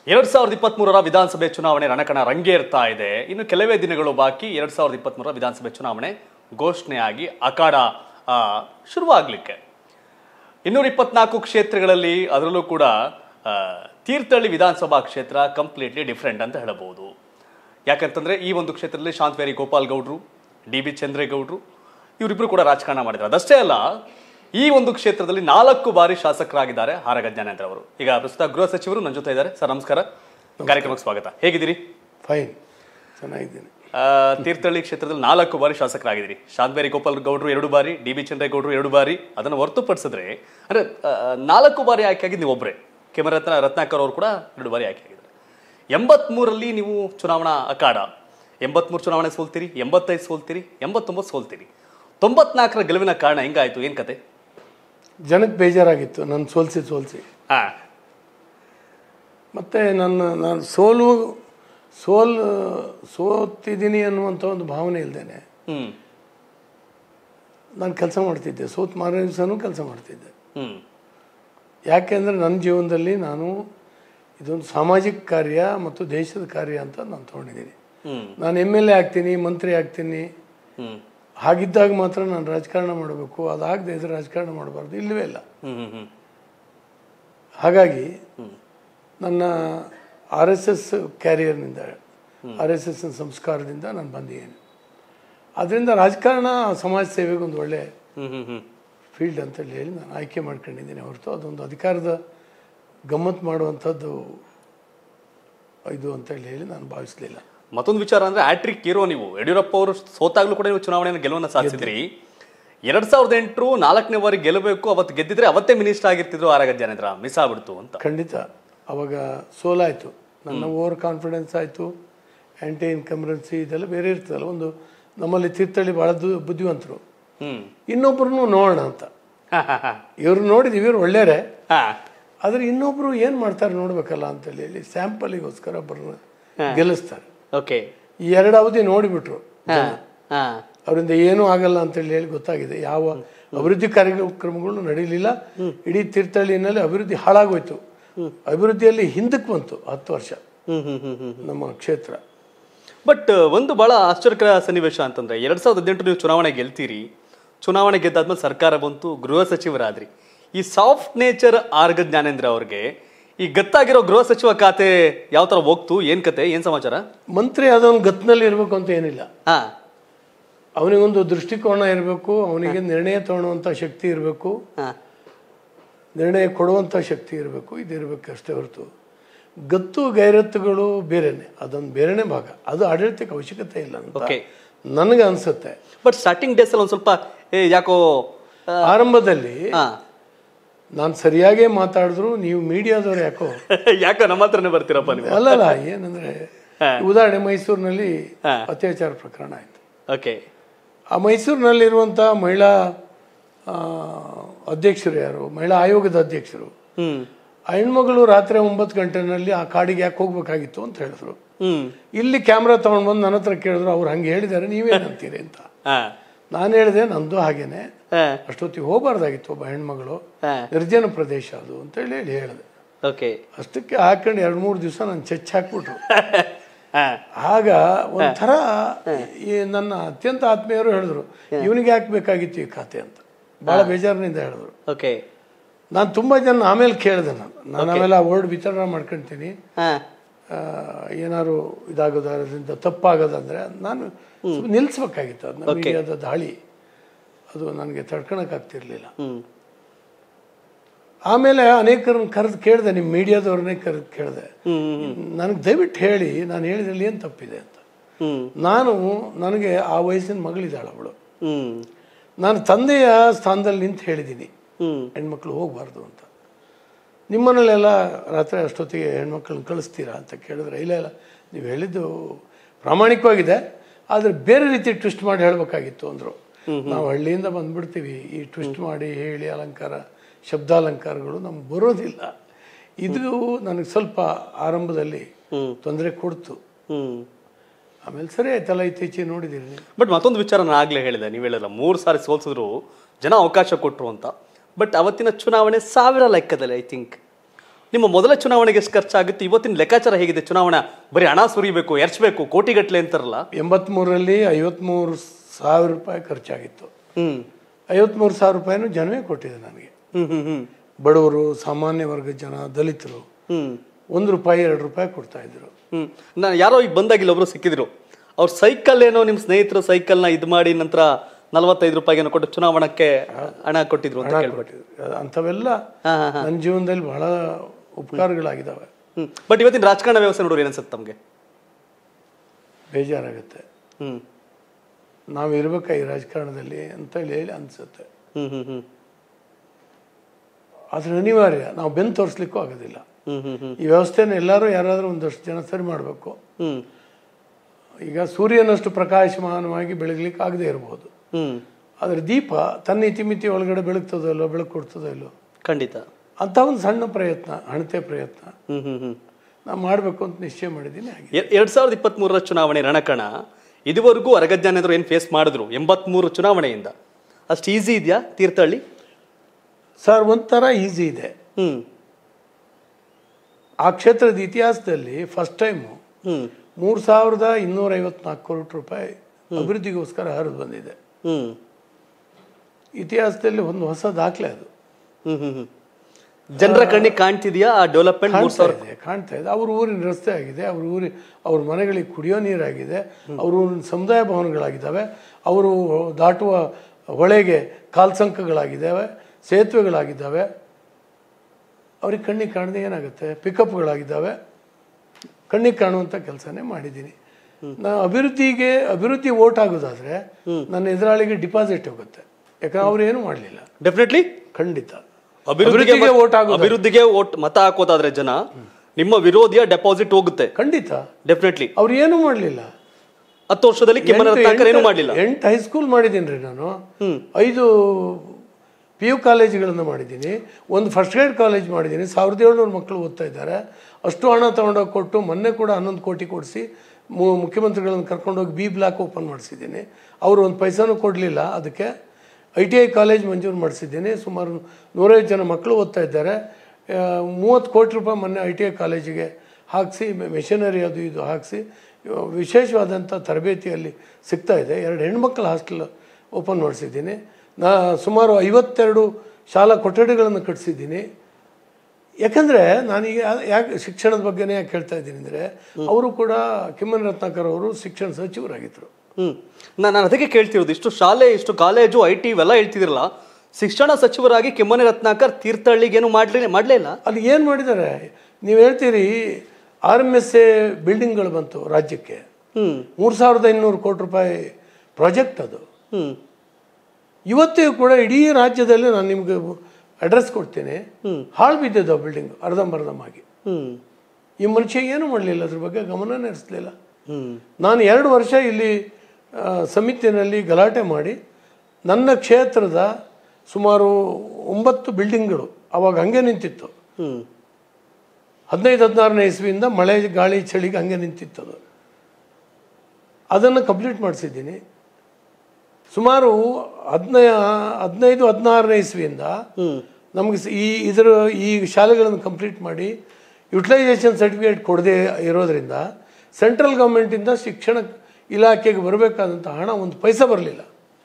ಎರಡ್ ಸಾವಿರದ ಇಪ್ಪತ್ಮೂರರ ವಿಧಾನಸಭೆ ಚುನಾವಣೆ ರಣಕಣ ರಂಗೇರ್ತಾ ಇದೆ ಇನ್ನು ಕೆಲವೇ ದಿನಗಳು ಬಾಕಿ ಎರಡ್ ಸಾವಿರದ ಇಪ್ಪತ್ಮೂರರ ವಿಧಾನಸಭೆ ಚುನಾವಣೆ ಘೋಷಣೆಯಾಗಿ ಅಖಾಡ ಆ, ಶುರುವಾಗ್ಲಿಕ್ಕೆ ಇನ್ನೂರ ಇಪ್ಪತ್ನಾಲ್ಕು ಕ್ಷೇತ್ರಗಳಲ್ಲಿ ಅದರಲ್ಲೂ ಕೂಡ ಆ, ತೀರ್ಥಹಳ್ಳಿ ವಿಧಾನಸಭಾ ಕ್ಷೇತ್ರ ಕಂಪ್ಲೀಟ್ಲಿ ಡಿಫ್ರೆಂಟ್ ಅಂತ ಹೇಳಬಹುದು ಯಾಕಂತಂದ್ರೆ ಈ ಒಂದು ಕ್ಷೇತ್ರದಲ್ಲಿ ಶಾಂತವೇರಿ ಗೋಪಾಲ್ ಗೌಡ್ರು ಡಿ ಬಿ ಚಂದ್ರೇಗೌಡರು ಇವರಿಬ್ಬರು ಕೂಡ ರಾಜಕಾರಣ ಮಾಡಿದ್ದಾರೆ ಅದಷ್ಟೇ ಅಲ್ಲ ಈ ಒಂದು ಕ್ಷೇತ್ರದಲ್ಲಿ ನಾಲ್ಕು ಬಾರಿ ಶಾಸಕರಾಗಿದ್ದಾರೆ ಹಾರಗ ಜ್ಞಾನೇಂದ್ರ ಅವರು ಈಗ ಪ್ರಸ್ತುತ ಗೃಹ ಸಚಿವರು ನನ್ನ ಜೊತೆ ಇದ್ದಾರೆ ಸರ್ ನಮಸ್ಕಾರ ಕಾರ್ಯಕ್ರಮಕ್ಕೆ ಸ್ವಾಗತ ಹೇಗಿದ್ದೀರಿ ಫೈನ್ ಚೆನ್ನಾಗಿದ್ದೀನಿ ಆ, ತೀರ್ಥಹಳ್ಳಿ ಕ್ಷೇತ್ರದಲ್ಲಿ ನಾಲ್ಕು ಬಾರಿ ಶಾಸಕರಾಗಿದ್ದೀರಿ ಶಾಂತವೇರಿ ಗೋಪಾಲ್ ಗೌಡ್ರು ಎರಡು ಬಾರಿ ಡಿ ಬಿ ಚಂದ್ರೇಗೌಡರು ಎರಡು ಬಾರಿ ಅದನ್ನು ಹೊರತುಪಡಿಸಿದ್ರೆ ಅಂದ್ರೆ ಆ, ನಾಲ್ಕು ಬಾರಿ ಆಯ್ಕೆಯಾಗಿದ್ದು ನೀವು ಒಬ್ಬರೇ ಕೆಮರ ರತ್ನ ರತ್ನಾಕರ್ ಅವರು ಕೂಡ ಎರಡು ಬಾರಿ ಆಯ್ಕೆಯಾಗಿದ್ದಾರೆ ಎಂಬತ್ಮೂರಲ್ಲಿ ನೀವು ಚುನಾವಣಾ ಅಖಾಡ ಎಂಬತ್ಮೂರು ಚುನಾವಣೆ ಸೋಲ್ತೀರಿ ಎಂಬತ್ತೈದು ಸೋಲ್ತೀರಿ ಎಂಬತ್ತೊಂಬತ್ತು ಸೋಲ್ತೀರಿ ತೊಂಬತ್ನಾಲ್ಕರ ಗೆಲುವಿನ ಕಾರಣ ಹೆಂಗಾಯ್ತು ಏನ್ ಕತೆ ಜನಕ್ಕೆ ಬೇಜಾರಾಗಿತ್ತು ನನ್ನ ಸೋಲ್ಸಿ ಸೋಲ್ಸಿ ಹಾ ಮತ್ತು ನನ್ನ ನಾನು ಸೋಲು ಸೋಲ್ ಸೋತಿದ್ದೀನಿ ಅನ್ನುವಂಥ ಒಂದು ಭಾವನೆ ಇಲ್ದೇನೆ ಹ್ಮ್ ನಾನು ಕೆಲಸ ಮಾಡ್ತಿದ್ದೆ ಸೋತ್ ಮಾರನೇ ದಿವಸನೂ ಕೆಲಸ ಮಾಡ್ತಿದ್ದೆ ಹ್ಮ್ ಯಾಕೆಂದರೆ ನನ್ನ ಜೀವನದಲ್ಲಿ ನಾನು ಇದೊಂದು ಸಾಮಾಜಿಕ ಕಾರ್ಯ ಮತ್ತು ದೇಶದ ಕಾರ್ಯ ಅಂತ ನಾನು ತೊಗೊಂಡಿದ್ದೀನಿ ಹ್ಮ್ ನಾನು ಎಮ್ ಎಲ್ ಎ ಆಗ್ತೀನಿ ಮಂತ್ರಿ ಆಗ್ತೀನಿ ಹ್ಮ್ ಹಾಗಿದ್ದಾಗ ಮಾತ್ರ ನಾನು ರಾಜಕಾರಣ ಮಾಡಬೇಕು ಅದಾಗದೆ ಇದ್ರೆ ರಾಜಕಾರಣ ಮಾಡಬಾರ್ದು ಇಲ್ಲವೇ ಇಲ್ಲ ಹ್ಮ್ ಹ್ಮ್ ಹ್ಮ್ ಹಾಗಾಗಿ ನನ್ನ ಆರ್ ಎಸ್ ಎಸ್ ಕ್ಯಾರಿಯರ್ನಿಂದ ಆರ್ ಎಸ್ ಎಸ್ ಸಂಸ್ಕಾರದಿಂದ ನಾನು ಬಂದಿದ್ದೇನೆ ಅದರಿಂದ ರಾಜಕಾರಣ ಸಮಾಜ ಸೇವೆಗೆ ಒಂದು ಒಳ್ಳೆ ಹ್ಮ್ ಹ್ಮ್ ಹ್ಮ್ ಫೀಲ್ಡ್ ಅಂತೇಳಿ ಹೇಳಿ ನಾನು ಆಯ್ಕೆ ಮಾಡ್ಕೊಂಡಿದ್ದೀನಿ ಹೊರತು ಅದೊಂದು ಅಧಿಕಾರದ ಗಮ್ಮತ್ ಮಾಡುವಂಥದ್ದು ಇದು ಅಂತೇಳಿ ಹೇಳಿ ನಾನು ಭಾವಿಸಲಿಲ್ಲ ಮತ್ತೊಂದು ವಿಚಾರ ಅಂದ್ರೆ ಆಟ್ರಿಕ್ ಹೀರೋ ನೀವು ಯಡಿಯೂರಪ್ಪ ಅವರು ಸೋತಾಗ್ಲೂ ಕೂಡ ನೀವು ಚುನಾವಣೆಯನ್ನು ಗೆಲುವನ್ನು ಸಾಧಿಸಿದ್ರಿ ಎರಡ್ ಸಾವಿರದ ಎಂಟು ನಾಲ್ಕನೇ ಬಾರಿ ಗೆಲ್ಲಬೇಕು ಅವತ್ತು ಗೆದ್ದಿದ್ರೆ ಅವತ್ತೇ ಮಿನಿಸ್ಟರ್ ಆಗಿರ್ತಿದ್ರು ಆರಾಗ ಜ್ಞಾನೇಂದ್ರ ಮಿಸ್ ಆಗ್ಬಿಡ್ತು ಅಂತ ಖಂಡಿತ ಅವಾಗ ಸೋಲಾಯಿತು ನನ್ನ ಓವರ್ ಕಾನ್ಫಿಡೆನ್ಸ್ ಆಯಿತು ಆ್ಯಂಟಿ ಇನ್ಕಮ್ರೆನ್ಸಿ ಇದೆಲ್ಲ ಬೇರೆ ಇರ್ತದಲ್ಲ ಒಂದು ನಮ್ಮಲ್ಲಿ ತೀರ್ಥಹಳ್ಳಿ ಭಾಳ ದು- ಬುದ್ಧಿವಂತರು ಹ್ಮ್ ಇನ್ನೊಬ್ಬರನ್ನು ನೋಡೋಣ ಅಂತ ಹಾ, ಹಾ, ಹಾ. ಇವ್ರು ನೋಡಿದ್ವಿ ಇವ್ರು ಒಳ್ಳೆಯವರೇ ಹಾ. ಆದರೆ ಇನ್ನೊಬ್ರು ಏನು ಮಾಡ್ತಾರೆ ನೋಡ್ಬೇಕಲ್ಲ ಅಂತೇಳಿ ಹೇಳಿ ಸ್ಯಾಂಪಲಿಗೋಸ್ಕರ ಒಬ್ಬರನ್ನ ಗೆಲ್ಲಿಸ್ತಾರೆ ಓಕೆ ಈ ಎರಡು ಅವಧಿ ನೋಡಿಬಿಟ್ರು ಹಾ, ಹಾ. ಅವರಿಂದ ಏನೂ ಆಗಲ್ಲ ಅಂತೇಳಿ ಹೇಳಿ ಗೊತ್ತಾಗಿದೆ ಯಾವ ಅಭಿವೃದ್ಧಿ ಕಾರ್ಯಕ್ರಮಗಳು ನಡೀಲಿಲ್ಲ ಇಡೀ ತೀರ್ಥಹಳ್ಳಿನಲ್ಲಿ ಅಭಿವೃದ್ಧಿ ಹಾಳಾಗೋಯ್ತು ಅಭಿವೃದ್ಧಿಯಲ್ಲಿ ಹಿಂದಕ್ಕೆ ಬಂತು ಹತ್ತು ವರ್ಷ ಹ್ಮ್ ಹ್ಮ್ ಹ್ಮ್ ಹ್ಮ್ ನಮ್ಮ ಕ್ಷೇತ್ರ ಬಟ್ ಒಂದು ಬಹಳ ಆಶ್ಚರ್ಯಕರ ಸನ್ನಿವೇಶ ಅಂತಂದ್ರೆ ಎರಡ್ ಸಾವಿರದ ಹದಿನೆಂಟು ನೀವು ಚುನಾವಣೆ ಗೆಲ್ತೀರಿ ಚುನಾವಣೆ ಗೆದ್ದಾದ್ಮೇಲೆ ಸರ್ಕಾರ ಬಂತು ಗೃಹ ಸಚಿವರಾದ್ರಿ ಈ ಸಾಫ್ಟ್ ನೇಚರ್ ಆರ್ಗ ಜ್ಞಾನೇಂದ್ರ ಅವ್ರಿಗೆ ಈ ಗತ್ತಾಗಿರೋ ಗೃಹ ಸಚಿವ ಖಾತೆ ಯಾವ ತರ ಹೋಗ್ತು ಏನ್ ಕತೆ ಏನ್ ಸಮಾಚಾರ ಮಂತ್ರಿ ಆದವನು ಗತ್ನಲ್ಲಿ ಇರಬೇಕು ಅಂತ ಏನಿಲ್ಲ ಹಾ ಅವನಿಗೊಂದು ದೃಷ್ಟಿಕೋನ ಇರಬೇಕು ಅವನಿಗೆ ನಿರ್ಣಯ ತಗೊಳ್ಳುವಂಥ ಶಕ್ತಿ ಇರಬೇಕು ಹಾ ನಿರ್ಣಯ ಕೊಡುವಂಥ ಶಕ್ತಿ ಇರಬೇಕು ಇದು ಇರಬೇಕು ಅಷ್ಟೇ ಹೊರತು ಗತ್ತು ಗೈರತ್ತುಗಳು ಬೇರೆನೆ ಅದೊಂದು ಬೇರೆನೆ ಭಾಗ ಅದು ಆಡಳಿತಕ್ಕೆ ಅವಶ್ಯಕತೆ ಇಲ್ಲ ಅಂತ ಓಕೆ ನನಗೆ ಅನ್ಸುತ್ತೆ ಬಟ್ ಸ್ಟಾರ್ಟಿಂಗ್ ಡೇಸ್ ಅಲ್ಲಿ ಒಂದ್ ಸ್ವಲ್ಪ ಏ ಯಾಕೋ ಆ, ಆರಂಭದಲ್ಲಿ ಹಾ ನಾನು ಸರಿಯಾಗೇ ಮಾತಾಡಿದ್ರು ನೀವು ಮೀಡಿಯಾದವ್ರು ಯಾಕೋ ಯಾಕೋ ನಮ್ಮ ಹತ್ರನೇ ಬರ್ತೀರಪ್ಪ ನೀವು ಅಲ್ಲಲ್ಲ ಏನಂದ್ರೆ ಉದಾಹರಣೆ ಮೈಸೂರಿನಲ್ಲಿ ಹಾ. ಅತ್ಯಾಚಾರ ಪ್ರಕರಣ ಆಯಿತು ಓಕೆ ಆ ಮೈಸೂರಿನಲ್ಲಿರುವಂಥ ಮಹಿಳಾ ಆ, ಅಧ್ಯಕ್ಷರು ಯಾರು ಮಹಿಳಾ ಆಯೋಗದ ಅಧ್ಯಕ್ಷರು ಹ್ಮ್ ಆ ಹೆಣ್ಮಗಳು ರಾತ್ರಿ ಒಂಬತ್ತು ಗಂಟೆನಲ್ಲಿ ಆ ಕಾಡಿಗೆ ಯಾಕೆ ಹೋಗ್ಬೇಕಾಗಿತ್ತು ಅಂತ ಹೇಳಿದ್ರು ಹ್ಮ್ ಇಲ್ಲಿ ಕ್ಯಾಮ್ರಾ ತಗೊಂಡು ಬಂದು ನನ್ನ ಹತ್ರ ಕೇಳಿದ್ರು ಅವ್ರು ಹಂಗೆ ಹೇಳಿದ್ದಾರೆ ನೀವೇನಂತೀರಿ ಅಂತ ಹಾ ನಾನು ಹೇಳಿದೆ ನಂದು ಹಾಗೇನೆ ಹಾ ಅಷ್ಟೊತ್ತಿಗೆ ಹೋಗಬಾರ್ದಾಗಿತ್ತು ಒಬ್ಬ ಹೆಣ್ಮಗಳು ಹಾ ನಿರ್ಜನ ಪ್ರದೇಶ ಅದು ಅಂತೇಳಿ ಹೇಳಿ ಹೇಳಿದೆ ಓಕೆ ಅಷ್ಟಕ್ಕೆ ಹಾಕೊಂಡು ಎರಡು ಮೂರು ದಿವಸ ನಾನು ಚೆಚ್ ಹಾಕ್ಬಿಟ್ರು ಹಾ ಆಗ ಒಂಥರ ಈ ನನ್ನ ಅತ್ಯಂತ ಆತ್ಮೀಯರು ಹೇಳಿದ್ರು ಇವನಿಗೆ ಯಾಕೆ ಬೇಕಾಗಿತ್ತು ಈ ಖಾತೆ ಅಂತ ಭಾಳ ಬೇಜಾರಿನಿಂದ ಹೇಳಿದ್ರು ಓಕೆ ನಾನು ತುಂಬ ಜನ ಆಮೇಲೆ ಕೇಳಿದೆ ನಾನು ನಾನು ಆಮೇಲೆ ಆ ವರ್ಡ್ ವಿತರಣೆ ಮಾಡ್ಕೊಳ್ತೀನಿ ಹಾ ಆ, ಏನಾದ್ರು ಇದಾಗೋದ್ರಿಂದ ತಪ್ಪಾಗೋದಂದ್ರೆ ನಾನು ಸ್ವಲ್ಪ ನಿಲ್ಲಿಸ್ಬೇಕಾಗಿತ್ತು ಅದನ್ನ ಮೀಡಿಯಾದ ದಾಳಿ ಅದು ನನಗೆ ತಡ್ಕೊಳಕ್ಕಾಗ್ತಿರ್ಲಿಲ್ಲ ಹ್ಮ್ ಆಮೇಲೆ ಅನೇಕರನ್ನ ಕರೆದು ಕೇಳಿದೆ ನಿಮ್ಮ ಮೀಡಿಯಾದವ್ರನ್ನೇ ಕರೆದು ಕೇಳಿದೆ ಹ್ಮ್ ನನಗೆ ದಯವಿಟ್ಟು ಹೇಳಿ ನಾನು ಹೇಳಿದ್ರಲ್ಲಿ ಏನು ತಪ್ಪಿದೆ ಅಂತ ಹ್ಮ್ ನಾನು ನನಗೆ ಆ ವಯಸ್ಸಿನ ಮಗಳಿದ್ದಾಳೆ ಅವಳು ಹ್ಮ್ ನಾನು ತಂದೆಯ ಸ್ಥಾನದಲ್ಲಿ ನಿಂತು ಹೇಳಿದ್ದೀನಿ ಹ್ಮ್ ಹೆಣ್ಮಕ್ಳು ಹೋಗಬಾರ್ದು ಅಂತ ನಿಮ್ಮನೇಲೆಲ್ಲ ರಾತ್ರಿ ಅಷ್ಟೊತ್ತಿಗೆ ಹೆಣ್ಮಕ್ಳನ್ನ ಕಳಿಸ್ತೀರಾ ಅಂತ ಕೇಳಿದ್ರೆ ಇಲ್ಲ ಇಲ್ಲ ನೀವು ಹೇಳಿದ್ದು ಪ್ರಾಮಾಣಿಕವಾಗಿದೆ ಆದರೆ ಬೇರೆ ರೀತಿ ಟ್ವಿಸ್ಟ್ ಮಾಡಿ ಹೇಳಬೇಕಾಗಿತ್ತು ಅಂದರು ನಾವು ಹಳ್ಳಿಯಿಂದ ಬಂದ್ಬಿಡ್ತೀವಿ ಈ ಟ್ವಿಸ್ಟ್ ಮಾಡಿ ಹೇಳಿ ಅಲಂಕಾರ ಶಬ್ದಾಲಂಕಾರಗಳು ನಮ್ಗೆ ಬರೋದಿಲ್ಲ ಇದು ನನಗೆ ಸ್ವಲ್ಪ ಆರಂಭದಲ್ಲಿ ತೊಂದರೆ ಕೊಡ್ತು ಹ್ಮ್ ಆಮೇಲೆ ಸರಿ ಆಯ್ತಲ್ಲ ಇತ್ತೀಚೆಗೆ ನೋಡಿದ್ದೀರಿ ನೀವು ಬಟ್ ಮತ್ತೊಂದು ವಿಚಾರ ನಾನು ಆಗ್ಲೇ ಹೇಳಿದೆ ನೀವು ಹೇಳಿಲ್ಲ ಮೂರು ಸಾರಿ ಸೋಲ್ಸಿದ್ರು ಜನ ಅವಕಾಶ ಕೊಟ್ಟರು ಅಂತ ಬಟ್ ಅವತ್ತಿನ ಚುನಾವಣೆ ಸಾವಿರ ಲೆಕ್ಕದಲ್ಲಿ ಐ ಥಿಂಕ್ ನಿಮ್ಮ ಮೊದಲ ಚುನಾವಣೆಗೆ ಎಷ್ಟು ಖರ್ಚಾಗುತ್ತೆ ಇವತ್ತಿನ ಲೆಕ್ಕಾಚಾರ ಹೇಗಿದೆ ಚುನಾವಣಾ ಬರೀ ಹಣ ಸುರಿಬೇಕು ಎರ್ಚ್ಬೇಕು ಕೋಟಿಗಟ್ಟಲೆ ಅಂತಾರಲ್ಲ ಎಂಬತ್ಮೂರರಲ್ಲಿ ಐವತ್ಮೂರು ಸಾವಿರ ರೂಪಾಯಿ ಖರ್ಚಾಗಿತ್ತು ಹ್ಮ್ ಐವತ್ಮೂರು ಸಾವಿರ ರೂಪಾಯಿನೂ ಜನವೇ ಕೊಟ್ಟಿದೆ ನನಗೆ ಹ್ಮ್ ಹ್ಮ್ ಹ್ಮ್ ಬಡವರು ಸಾಮಾನ್ಯ ವರ್ಗದ ಜನ ದಲಿತರು ಹ್ಮ್ ಒಂದು ರೂಪಾಯಿ ಎರಡು ರೂಪಾಯಿ ಕೊಡ್ತಾ ಇದ್ರು ಹ್ಮ್ ನಾನು ಯಾರೋ ಈಗ ಬಂದಾಗಿಲ್ಲ ಒಬ್ರು ಸಿಕ್ಕಿದ್ರು ಅವ್ರ ಸೈಕಲ್ ಏನೋ ನಿಮ್ಮ ಸ್ನೇಹಿತರು ಸೈಕಲ್ನ ಇದು ಮಾಡಿ ನಂತರ ನಲವತ್ತೈದು ರೂಪಾಯಿಗೇನೋ ಕೊಟ್ಟು ಚುನಾವಣಕ್ಕೆ ಹಣ ಕೊಟ್ಟಿದ್ರು ಅಂತ ಹಣ ಕೇಳ್ಬಿಟ್ಟು ಕೊಟ್ಟಿದ್ರು ಅಂಥವೆಲ್ಲ ಹಾ ಹಾ ಹಾ ನನ್ನ ಜೀವನದಲ್ಲಿ ಬಹಳ ಉಪಕಾರಗಳಾಗಿದ್ದಾವೆ ಹ್ಮ್ ಬಟ್ ಇವತ್ತಿನ ರಾಜಕಾರಣ ವ್ಯವಸ್ಥೆ ನೋಡ್ರಿ ಏನನ್ಸುತ್ತೆ ತಮಗೆ ಬೇಜಾರಾಗುತ್ತೆ ಹ್ಮ್ ನಾವು ಇರ್ಬೇಕಾ ಈ ರಾಜಕಾರಣದಲ್ಲಿ ಅಂತ ಹೇಳಿ ಅನಿಸುತ್ತೆ ಹ್ಮ್ ಹ್ಮ್ ಹ್ಮ್ ಆದ್ರೆ ಅನಿವಾರ್ಯ ನಾವು ಬೆನ್ನು ತೋರಿಸ್ಲಿಕ್ಕೂ ಆಗೋದಿಲ್ಲ ಹ್ಮ್ ಹ್ಮ್ ಹ್ಮ್ ಈ ವ್ಯವಸ್ಥೆನ ಎಲ್ಲರೂ ಯಾರಾದರೂ ಒಂದಷ್ಟು ಜನ ಸರಿ ಮಾಡಬೇಕು ಹ್ಮ್ ಈಗ ಸೂರ್ಯನಷ್ಟು ಪ್ರಕಾಶಮಾನವಾಗಿ ಬೆಳಗ್ಲಿಕ್ಕೆ ಆಗದೆ ಇರ್ಬೋದು ಹ್ಮ್ ಆದರೆ ದೀಪ ತನ್ನ ಇತಿಮಿತಿ ಒಳಗಡೆ ಬೆಳಗ್ತದೋ ಇಲ್ಲೋ ಬೆಳಕು ಕೊಡ್ತದೋ ಇಲ್ಲೋ ಖಂಡಿತ ಅಂತ ಒಂದು ಸಣ್ಣ ಪ್ರಯತ್ನ ಹಣತೆ ಪ್ರಯತ್ನ ಹ್ಮ್ ಹ್ಮ್ ಹ್ಮ್ ನಾನು ಮಾಡಬೇಕು ಅಂತ ನಿಶ್ಚಯ ಮಾಡಿದ್ದೀನಿ ಹಾಗೆ ಎ- ಎರಡ್ ಸಾವಿರದ ಇಪ್ಪತ್ತ್ ಮೂರರ ಚುನಾವಣೆ ರಣಕಣ ಇದುವರೆಗೂ ಅರಗಜ್ಞಾನೇಂದ್ರ ಏನು ಫೇಸ್ ಮಾಡಿದ್ರು ಎಂಬತ್ಮೂರು ಚುನಾವಣೆಯಿಂದ ಅಷ್ಟು ಈಸಿ ಇದೆಯಾ ತೀರ್ಥಹಳ್ಳಿ ಸರ್ ಒಂಥರ ಈಸಿ ಇದೆ ಹ್ಮ್ ಆ ಕ್ಷೇತ್ರದ ಇತಿಹಾಸದಲ್ಲಿ ಫಸ್ಟ್ ಟೈಮು ಹ್ಮ್ ಮೂರು ಸಾವಿರದ ಇನ್ನೂರ ಐವತ್ನಾಲ್ಕು ಕೋಟಿ ರೂಪಾಯಿ ಅಭಿವೃದ್ಧಿಗೋಸ್ಕರ ಹರಿದು ಬಂದಿದೆ ಹ್ಮ್ ಇತಿಹಾಸದಲ್ಲಿ ಒಂದು ಹೊಸ ದಾಖಲೆ ಅದು ಹ್ಮ್ ಹ್ಮ್ ಹ್ಮ್ ಜನರ ಕಣ್ಣಿಗೆ ಕಾಣ್ತಿದ್ಯಾ ಆ ಡೆವಲಪ್ಮೆಂಟ್ ಮೂರ್ ಕಾಣ್ತಾ ಸಾವಿರ ಇದೆ ಕಾಣ್ತಾ ಇದೆ ಅವ್ರ ಊರಿನ ರಸ್ತೆ ಆಗಿದೆ ಅವ್ರ ಊರಿ ಅವ್ರ ಮನೆಗಳಿಗೆ ಕುಡಿಯೋ ನೀರಾಗಿದೆ ಅವ್ರ ಊರಿನ ಸಮುದಾಯ ಭವನಗಳಾಗಿದ್ದಾವೆ ಅವರು ದಾಟುವ ಹೊಳೆಗೆ ಕಾಲ್ಸಂಕಗಳಾಗಿದ್ದಾವೆ ಸೇತುವೆಗಳಾಗಿದ್ದಾವೆ ಅವ್ರಿಗೆ ಕಣ್ಣಿಗೆ ಕಾಣದೆ ಏನಾಗುತ್ತೆ ಪಿಕಪ್ಗಳಾಗಿದ್ದಾವೆ ಕಣ್ಣಿಗೆ ಕಾಣುವಂಥ ಕೆಲಸನೇ ಮಾಡಿದ್ದೀನಿ ನಾ ಅಭಿವೃದ್ಧಿಗೆ ಅಭಿವೃದ್ಧಿ ಓಟ್ ಆಗೋದಾದ್ರೆ ನನ್ನ ಎದುರಾಳಿಗೆ ಡಿಪಾಸಿಟ್ ಹೋಗುತ್ತೆ ಯಾಕಂದ್ರೆ ಅವ್ರು ಏನು ಮಾಡಲಿಲ್ಲ ಡೆಫಿನೆಟ್ಲಿ ಖಂಡಿತ ಅಭಿವೃದ್ಧಿಗೆ ಅಭಿವೃದ್ಧಿಗೆ ಮತ- ಓಟ್ ಆಗೋದು ಅಭಿವೃದ್ಧಿಗೆ ಓಟ್ ಮತ ಹಾಕೋದಾದ್ರೆ ಜನ ನಿಮ್ಮ ವಿರೋಧಿಯ ಡೆಪಾಸಿಟ್ ಹೋಗುತ್ತೆ ಖಂಡಿತ ಡೆಫಿನೆಟ್ಲಿ ಅವ್ರು ಏನೂ ಮಾಡಲಿಲ್ಲ ಹತ್ತು ವರ್ಷದಲ್ಲಿ ಕಿಮ್ಮನ ರತ್ನಾಕರ್ ಏನು ಮಾಡಲಿಲ್ಲ ಎಂಟು ಹೈಸ್ಕೂಲ್ ಮಾಡಿದ್ದೀನಿ ರೀ ನಾನು ಐದು ಪಿ ಯು ಕಾಲೇಜುಗಳನ್ನು ಮಾಡಿದ್ದೀನಿ ಒಂದು ಫಸ್ಟ್ ಗ್ರೇಡ್ ಕಾಲೇಜ್ ಮಾಡಿದ್ದೀನಿ ಸಾವಿರದ ಏಳ್ನೂರು ಮಕ್ಕಳು ಓದ್ತಾ ಇದ್ದಾರೆ ಅಷ್ಟು ಹಣ ತಗೊಂಡೋಗಿ ಕೊಟ್ಟು ಮೊನ್ನೆ ಕೂಡ ಹನ್ನೊಂದು ಕೋಟಿ ಕೊಡಿಸಿ ಮು ಮುಖ್ಯಮಂತ್ರಿಗಳನ್ನು ಕರ್ಕೊಂಡೋಗಿ ಬಿ ಬ್ಲಾಕ್ ಓಪನ್ ಮಾಡಿಸಿದ್ದೀನಿ ಅವರು ಒಂದು ಪೈಸಾನೂ ಕೊಡಲಿಲ್ಲ ಅದಕ್ಕೆ ಐ ಟಿ ಐ ಕಾಲೇಜ್ ಮಂಜೂರು ಮಾಡಿಸಿದ್ದೀನಿ ಸುಮಾರು ನೂರೈವತ್ತು ಜನ ಮಕ್ಕಳು ಓದ್ತಾ ಇದ್ದಾರೆ ಮೂವತ್ತು ಕೋಟಿ ರೂಪಾಯಿ ಮೊನ್ನೆ ಐ ಟಿ ಐ ಕಾಲೇಜಿಗೆ ಹಾಕಿಸಿ ಮೆಷಿನರಿ ಅದು ಇದು ಹಾಕಿಸಿ ವಿಶೇಷವಾದಂಥ ತರಬೇತಿಯಲ್ಲಿ ಸಿಗ್ತಾ ಇದೆ ಎರಡು ಹೆಣ್ಮಕ್ಳ ಹಾಸ್ಟೆಲ್ ಓಪನ್ ಮಾಡಿಸಿದ್ದೀನಿ ನಾ ಸುಮಾರು ಐವತ್ತೆರಡು ಶಾಲಾ ಕೊಠಡಿಗಳನ್ನು ಕಟ್ಟಿಸಿದ್ದೀನಿ ಯಾಕಂದರೆ ನಾನೀಗ ಯಾಕೆ ಶಿಕ್ಷಣದ ಬಗ್ಗೆನೇ ಯಾಕೆ ಹೇಳ್ತಾ ಇದ್ದೀನಿ ಅಂದರೆ ಅವರು ಕೂಡ ಕಿಮ್ಮನ ರತ್ನಾಕರ್ ಅವರು ಶಿಕ್ಷಣ ಸಚಿವರಾಗಿದ್ದರು ಹ್ಮ್ ನಾನು ನಾನು ಅದಕ್ಕೆ ಕೇಳ್ತಿರೋದು ಇಷ್ಟು ಶಾಲೆ ಇಷ್ಟು ಕಾಲೇಜು ಐ ಟಿ ಇವೆಲ್ಲ ಹೇಳ್ತಿದಿರಲ್ಲ ಶಿಕ್ಷಣ ಸಚಿವರಾಗಿ ಕೆಮ್ಮನೆ ರತ್ನಾಕರ್ ತೀರ್ಥಹಳ್ಳಿಗೇನು ಮಾಡ್ಲಿ ಮಾಡ್ಲೇ ಇಲ್ಲ ಅಲ್ಲಿ ಏನು ಮಾಡಿದ್ದಾರೆ ನೀವು ಹೇಳ್ತೀರಿ ಆರ್ ಎಮ್ ಎಸ್ ಎ ಬಿಲ್ಡಿಂಗ್ಗಳು ಬಂತು ರಾಜ್ಯಕ್ಕೆ ಹ್ಮ್ ಮೂರು ಸಾವಿರದ ಐನೂರು ಕೋಟಿ ರೂಪಾಯಿ ಪ್ರಾಜೆಕ್ಟ್ ಅದು ಹ್ಮ್ ಇವತ್ತಿಗೂ ಕೂಡ ಇಡೀ ರಾಜ್ಯದಲ್ಲಿ ನಾನು ನಿಮಗೆ ಅಡ್ರೆಸ್ ಕೊಡ್ತೀನಿ ಹಾಳು ಬಿದ್ದಿದ್ದು ಬಿಲ್ಡಿಂಗ್ ಅರ್ಧಂಬರ್ಧಮಾಗಿ ಹ್ಮ್ ಈ ಮನುಷ್ಯ ಏನು ಮಾಡಲಿಲ್ಲ ಅದ್ರ ಬಗ್ಗೆ ಗಮನ ಹರಿಸಲಿಲ್ಲ ಹ್ಮ್ ನಾನು ಎರಡು ವರ್ಷ ಇಲ್ಲಿ ಆ, ಸಮಿತಿನಲ್ಲಿ ಗಲಾಟೆ ಮಾಡಿ ನನ್ನ ಕ್ಷೇತ್ರದ ಸುಮಾರು ಒಂಬತ್ತು ಬಿಲ್ಡಿಂಗ್ಗಳು ಅವಾಗ ಹಂಗೆ ನಿಂತಿತ್ತು ಹ್ಮ್ ಹದಿನೈದು ಹದಿನಾರನೇ ಇಸ್ವಿಯಿಂದ ಮಳೆ ಗಾಳಿ ಚಳಿಗೆ ಹಂಗೆ ನಿಂತಿತ್ತು ಅದು ಅದನ್ನು ಕಂಪ್ಲೀಟ್ ಮಾಡಿಸಿದ್ದೀನಿ ಸುಮಾರು ಹದಿನೈ ಹದಿನೈದು ಹದಿನಾರನೇ ಇಸ್ವಿಯಿಂದ ನಮಗೆ ಸ- ಈ ಇದರ ಈ ಶಾಲೆಗಳನ್ನು ಕಂಪ್ಲೀಟ್ ಮಾಡಿ ಯುಟಿಲೈಸೇಷನ್ ಸರ್ಟಿಫಿಕೇಟ್ ಕೊಡದೆ ಇರೋದ್ರಿಂದ ಸೆಂಟ್ರಲ್ ಗೌರ್ಮೆಂಟಿಂದ ಶಿಕ್ಷಣ ಇಲಾಖೆಗೆ ಬರಬೇಕಾದಂಥ ಹಣ ಒಂದು ಪೈಸೆ ಬರಲಿಲ್ಲ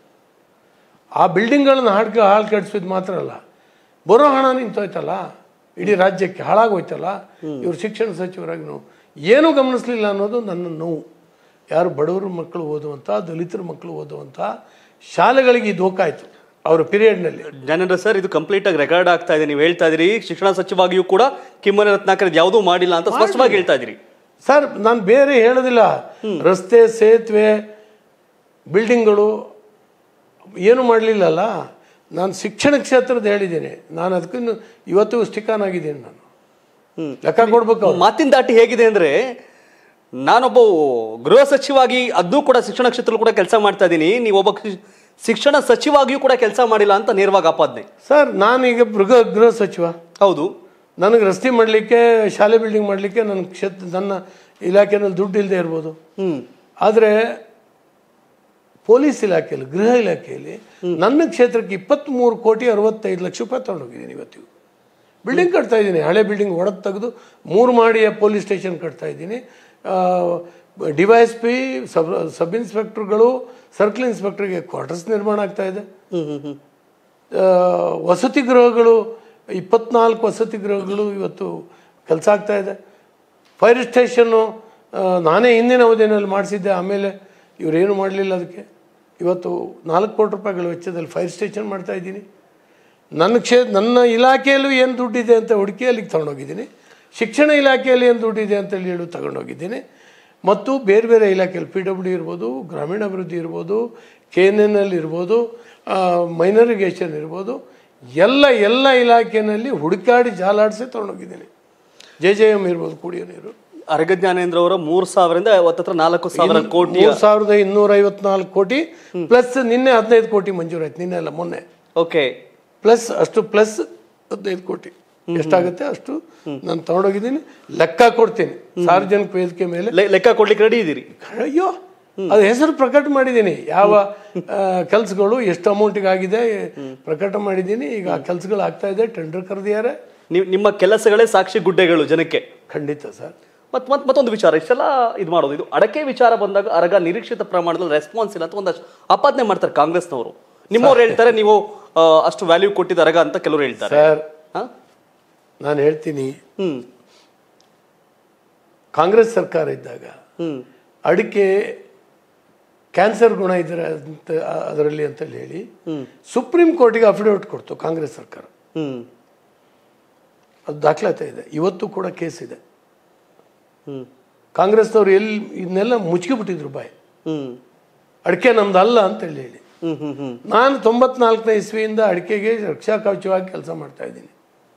ಆ ಬಿಲ್ಡಿಂಗ್ಗಳನ್ನು ಹಾಡ್ಕೆ ಹಾಳು ಕೆಡಿಸಿದ್ ಮಾತ್ರ ಅಲ್ಲ ಬರೋ ಹಣ ನಿಂತೋಯ್ತಲ್ಲ ಇಡೀ ರಾಜ್ಯಕ್ಕೆ ಹಾಳಾಗೋಯ್ತಲ್ಲ ಇವರು ಶಿಕ್ಷಣ ಸಚಿವರಾಗಿ ನಾವು ಏನೂ ಗಮನಿಸಲಿಲ್ಲ ಅನ್ನೋದು ನನ್ನ ನೋವು ಯಾರು ಬಡವರ ಮಕ್ಕಳು ಓದುವಂಥ ದಲಿತರ ಮಕ್ಕಳು ಓದುವಂಥ ಶಾಲೆಗಳಿಗೆ ಇದು ಹೋಗಾಯ್ತು ಅವರ ಪೀರಿಯಡ್ನಲ್ಲಿ ಜ್ಞಾನೇಂದ್ರ ಸರ್ ಇದು ಕಂಪ್ಲೀಟ್ ಆಗಿ ರೆಕಾರ್ಡ್ ಆಗ್ತಾ ಇದೆ ನೀವು ಹೇಳ್ತಾ ಇದೀರಿ ಶಿಕ್ಷಣ ಸಚಿವಾಗಿಯೂ ಕೂಡ ಕಿಮ್ಮನೆ ರತ್ನಾಕರ್ ಇದು ಯಾವುದೂ ಮಾಡಿಲ್ಲ ಅಂತ ಸ್ಪಷ್ಟವಾಗಿ ಹೇಳ್ತಾ ಇದೀರಿ ಸರ್ ನಾನು ಬೇರೆ ಹೇಳೋದಿಲ್ಲ ರಸ್ತೆ ಸೇತುವೆ ಬಿಲ್ಡಿಂಗ್ಗಳು ಏನು ಮಾಡಲಿಲ್ಲಲ್ಲ ನಾನು ಶಿಕ್ಷಣ ಕ್ಷೇತ್ರದ ಹೇಳಿದ್ದೀನಿ ನಾನು ಅದಕ್ಕಿನ್ನು ಇವತ್ತು ಸ್ಟಿಕಾನ್ ಆಗಿದ್ದೀನಿ ನಾನು ಲೆಕ್ಕ ಕೊಡ್ಬೇಕು ಅವ್ರು. ಮಾತಿನ ದಾಟಿ ಹೇಗಿದೆ ಅಂದ್ರೆ ನಾನೊಬ್ಬ ಗೃಹ ಸಚಿವಾಗಿ ಅದನ್ನೂ ಕೂಡ ಶಿಕ್ಷಣ ಕ್ಷೇತ್ರದಲ್ಲಿ ಕೂಡ ಕೆಲಸ ಮಾಡ್ತಾ ಇದ್ದೀನಿ ನೀವು ಒಬ್ಬ ಶಿ- ಶಿಕ್ಷಣ ಸಚಿವಾಗಿಯೂ ಕೂಡ ಕೆಲಸ ಮಾಡಿಲ್ಲ ಅಂತ ನೇರವಾಗಿ ಆಪಾದನೆ ಸರ್ ನಾನೀಗ ಗೃಹ ಗೃಹ ಸಚಿವ ಹೌದು ನನಗೆ ರಸ್ತೆ ಮಾಡಲಿಕ್ಕೆ ಶಾಲೆ ಬಿಲ್ಡಿಂಗ್ ಮಾಡಲಿಕ್ಕೆ ನನ್ನ ಕ್ಷೇತ್ರ ನನ್ನ ಇಲಾಖೆನಲ್ಲಿ ದುಡ್ಡು ಇಲ್ಲದೆ ಇರ್ಬೋದು ಹ್ಮ್ ಆದರೆ ಪೊಲೀಸ್ ಇಲಾಖೆಯಲ್ಲಿ ಗೃಹ ಇಲಾಖೆಯಲ್ಲಿ ನನ್ನ ಕ್ಷೇತ್ರಕ್ಕೆ ಇಪ್ಪತ್ತ್ಮೂರು ಕೋಟಿ ಅರವತ್ತೈದು ಲಕ್ಷ ರೂಪಾಯಿ ತೊಗೊಂಡೋಗಿದ್ದೀನಿ ಇವತ್ತಿಗೂ ಬಿಲ್ಡಿಂಗ್ ಕಟ್ತಾ ಇದ್ದೀನಿ ಹಳೆ ಬಿಲ್ಡಿಂಗ್ ಒಡೆದು ತೆಗೆದು ಮೂರು ಮಾಡಿಯ ಪೊಲೀಸ್ ಸ್ಟೇಷನ್ ಕಟ್ತಾ ಇದ್ದೀನಿ D Y S P sub sub ಇನ್ಸ್ಪೆಕ್ಟರ್ಗಳು ಸರ್ಕಲ್ ಇನ್ಸ್ಪೆಕ್ಟರ್ಗೆ ಕ್ವಾರ್ಟರ್ಸ್ ನಿರ್ಮಾಣ ಆಗ್ತಾ ಇದೆ ಹ್ಮ್ ಹ್ಮ್ ಹ್ಮ್ ಆ, ವಸತಿ ಗೃಹಗಳು ಇಪ್ಪತ್ನಾಲ್ಕು ವಸತಿ ಗೃಹಗಳು ಇವತ್ತು ಕೆಲಸ ಆಗ್ತಾ ಇದೆ ಫೈರ್ ಸ್ಟೇಷನ್ನು ಆ, ನಾನೇ ಹಿಂದಿನ ಅವಧಿಯಲ್ಲಿ ಮಾಡಿಸಿದ್ದೆ ಆಮೇಲೆ ಇವರೇನು ಮಾಡಲಿಲ್ಲ ಅದಕ್ಕೆ ಇವತ್ತು ನಾಲ್ಕು ಕೋಟಿ ರೂಪಾಯಿಗಳ ವೆಚ್ಚದಲ್ಲಿ ಫೈರ್ ಸ್ಟೇಷನ್ ಮಾಡ್ತಾ ಇದ್ದೀನಿ ನನ್ನ ಕ್ಷೇ ನನ್ನ ಇಲಾಖೆಯಲ್ಲೂ ಏನು ದುಡ್ಡಿದೆ ಅಂತ ಹುಡುಕಿ ಅಲ್ಲಿಗೆ ತಗೊಂಡೋಗಿದ್ದೀನಿ ಶಿಕ್ಷಣ ಇಲಾಖೆಯಲ್ಲಿ ಏನು ದುಡ್ಡಿದೆ ಅಂತೇಳಿ ಹೇಳಿ ತಗೊಂಡೋಗಿದ್ದೀನಿ ಮತ್ತು ಬೇರೆ ಬೇರೆ ಇಲಾಖೆಯಲ್ಲಿ ಪಿ ಡಬ್ಲ್ಯೂ ಇರ್ಬೋದು ಗ್ರಾಮೀಣಾಭಿವೃದ್ಧಿ ಇರ್ಬೋದು ಕೆ ಎನ್ ಎನ್ ಎಲ್ ಇರ್ಬೋದು ಮೈನರ್ ಇರಿಗೇಷನ್ ಇರ್ಬೋದು ಎಲ್ಲ ಎಲ್ಲ ಇಲಾಖೆಯಲ್ಲಿ ಹುಡುಕಾಡಿ ಜಾಲಾಡಿಸಿ ತೊಗೊಂಡೋಗಿದ್ದೀನಿ ಜೆ ಜೆ ಎಮ್ ಇರ್ಬೋದು ಕುಡಿಯೋ ನೀರು ಅರಗ ಜ್ಞಾನೇಂದ್ರ ಅವರ ಮೂರ್ ಸಾವಿರದಿಂದ ಹತ್ತತ್ರ ನಾಲ್ಕು ಸಾವಿರ ಕೋಟಿ ಮೂರು ಸಾವಿರದ ಇನ್ನೂರ ಐವತ್ನಾಲ್ಕು ಕೋಟಿ ಪ್ಲಸ್ ನಿನ್ನೆ ಹದಿನೈದು ಕೋಟಿ ಮಂಜೂರಾಯ್ತು ನಿನ್ನೆ ಅಲ್ಲ ಮೊನ್ನೆ ಓಕೆ ಪ್ಲಸ್ ಅಷ್ಟು ಪ್ಲಸ್ ಹದಿನೈದು ಕೋಟಿ ಎಷ್ಟಾಗುತ್ತೆ ಅಷ್ಟು ನಾನು ತಗೊಂಡೋಗಿದ್ದೀನಿ ಲೆಕ್ಕ ಕೊಡ್ತೀನಿ ಸಾರ್ವಜನಿಕ ವೇದಿಕೆ ಮೇಲೆ ಲೆಕ್ಕ ಕೊಡ್ಲಿಕ್ಕೆ ರೆಡಿ ಇದ್ದೀರಿ ಅಯ್ಯೋ ಅದು ಹೆಸರು ಪ್ರಕಟ ಮಾಡಿದ್ದೀನಿ ಯಾವ ಕೆಲಸಗಳು ಎಷ್ಟು ಅಮೌಂಟಿಗೆ ಆಗಿದೆ ಪ್ರಕಟ ಮಾಡಿದ್ದೀನಿ ಈಗ ಆ ಕೆಲಸಗಳು ಆಗ್ತಾ ಇದೆ ಟೆಂಡರ್ ಕರೆದಿದ್ದಾರೆ ನೀವು ನಿಮ್ಮ ಕೆಲಸಗಳೇ ಸಾಕ್ಷಿ ಗುಡ್ಡೆಗಳು ಜನಕ್ಕೆ ಖಂಡಿತ ಸರ್ ಮತ್ ಮತ್ ಮತ್ತೊಂದು ವಿಚಾರ ಇಷ್ಟೆಲ್ಲ ಇದು ಮಾಡೋದು ಇದು ಅಡಕೆ ವಿಚಾರ ಬಂದಾಗ ಅರಗ ನಿರೀಕ್ಷಿತ ಪ್ರಮಾಣದಲ್ಲಿ ರೆಸ್ಪಾನ್ಸ್ ಇಲ್ಲ ಅಂತ ಒಂದಷ್ಟು ಆಪಾದನೆ ಮಾಡ್ತಾರೆ ಕಾಂಗ್ರೆಸ್ನವರು ನಿಮ್ಮವ್ರು ಹೇಳ್ತಾರೆ ನೀವು ಆ, ಅಷ್ಟು ವ್ಯಾಲ್ಯೂ ಕೊಟ್ಟಿದ್ದ ಅರಗ ಅಂತ ಕೆಲವರು ಹೇಳ್ತಾರೆ ಸರ್ ಹಾ? ನಾನು ಹೇಳ್ತೀನಿ ಹ್ಮ್ ಕಾಂಗ್ರೆಸ್ ಸರ್ಕಾರ ಇದ್ದಾಗ ಹ್ಮ್ ಅಡಿಕೆ ಕ್ಯಾನ್ಸರ್ ಗುಣ ಇದ್ರೆ ಅಂತ ಅದರಲ್ಲಿ ಅಂತ ಹೇಳಿ ಸುಪ್ರೀಂ ಕೋರ್ಟಿಗೆ ಅಫಿಡವಿಟ್ ಕೊಡ್ತು ಕಾಂಗ್ರೆಸ್ ಸರ್ಕಾರ ಹ್ಮ್ ಅದು ದಾಖಲಾತಿ ಇದೆ ಇವತ್ತು ಕೂಡ ಕೇಸ್ ಇದೆ ಹ್ಮ್ ಕಾಂಗ್ರೆಸ್ನವ್ರು ಎಲ್ಲಿ ಇದನ್ನೆಲ್ಲ ಮುಚ್ಚಿಬಿಟ್ಟಿದ್ರು ಬಾಯ್ ಹ್ಮ್ ಅಡಿಕೆ ನಮ್ದು ಅಲ್ಲ ಅಂತ ಹೇಳಿ ಹೇಳಿ ಹ್ಮ್ ಹ್ಮ್ ಹ್ಮ್ ನಾನು ತೊಂಬತ್ನಾಲ್ಕನೇ ಇಸ್ವಿಯಿಂದ ಅಡಿಕೆಗೆ ರಕ್ಷಾ ಕವಚವಾಗಿ ಕೆಲಸ ಮಾಡ್ತಾ ಇದ್ದೀನಿ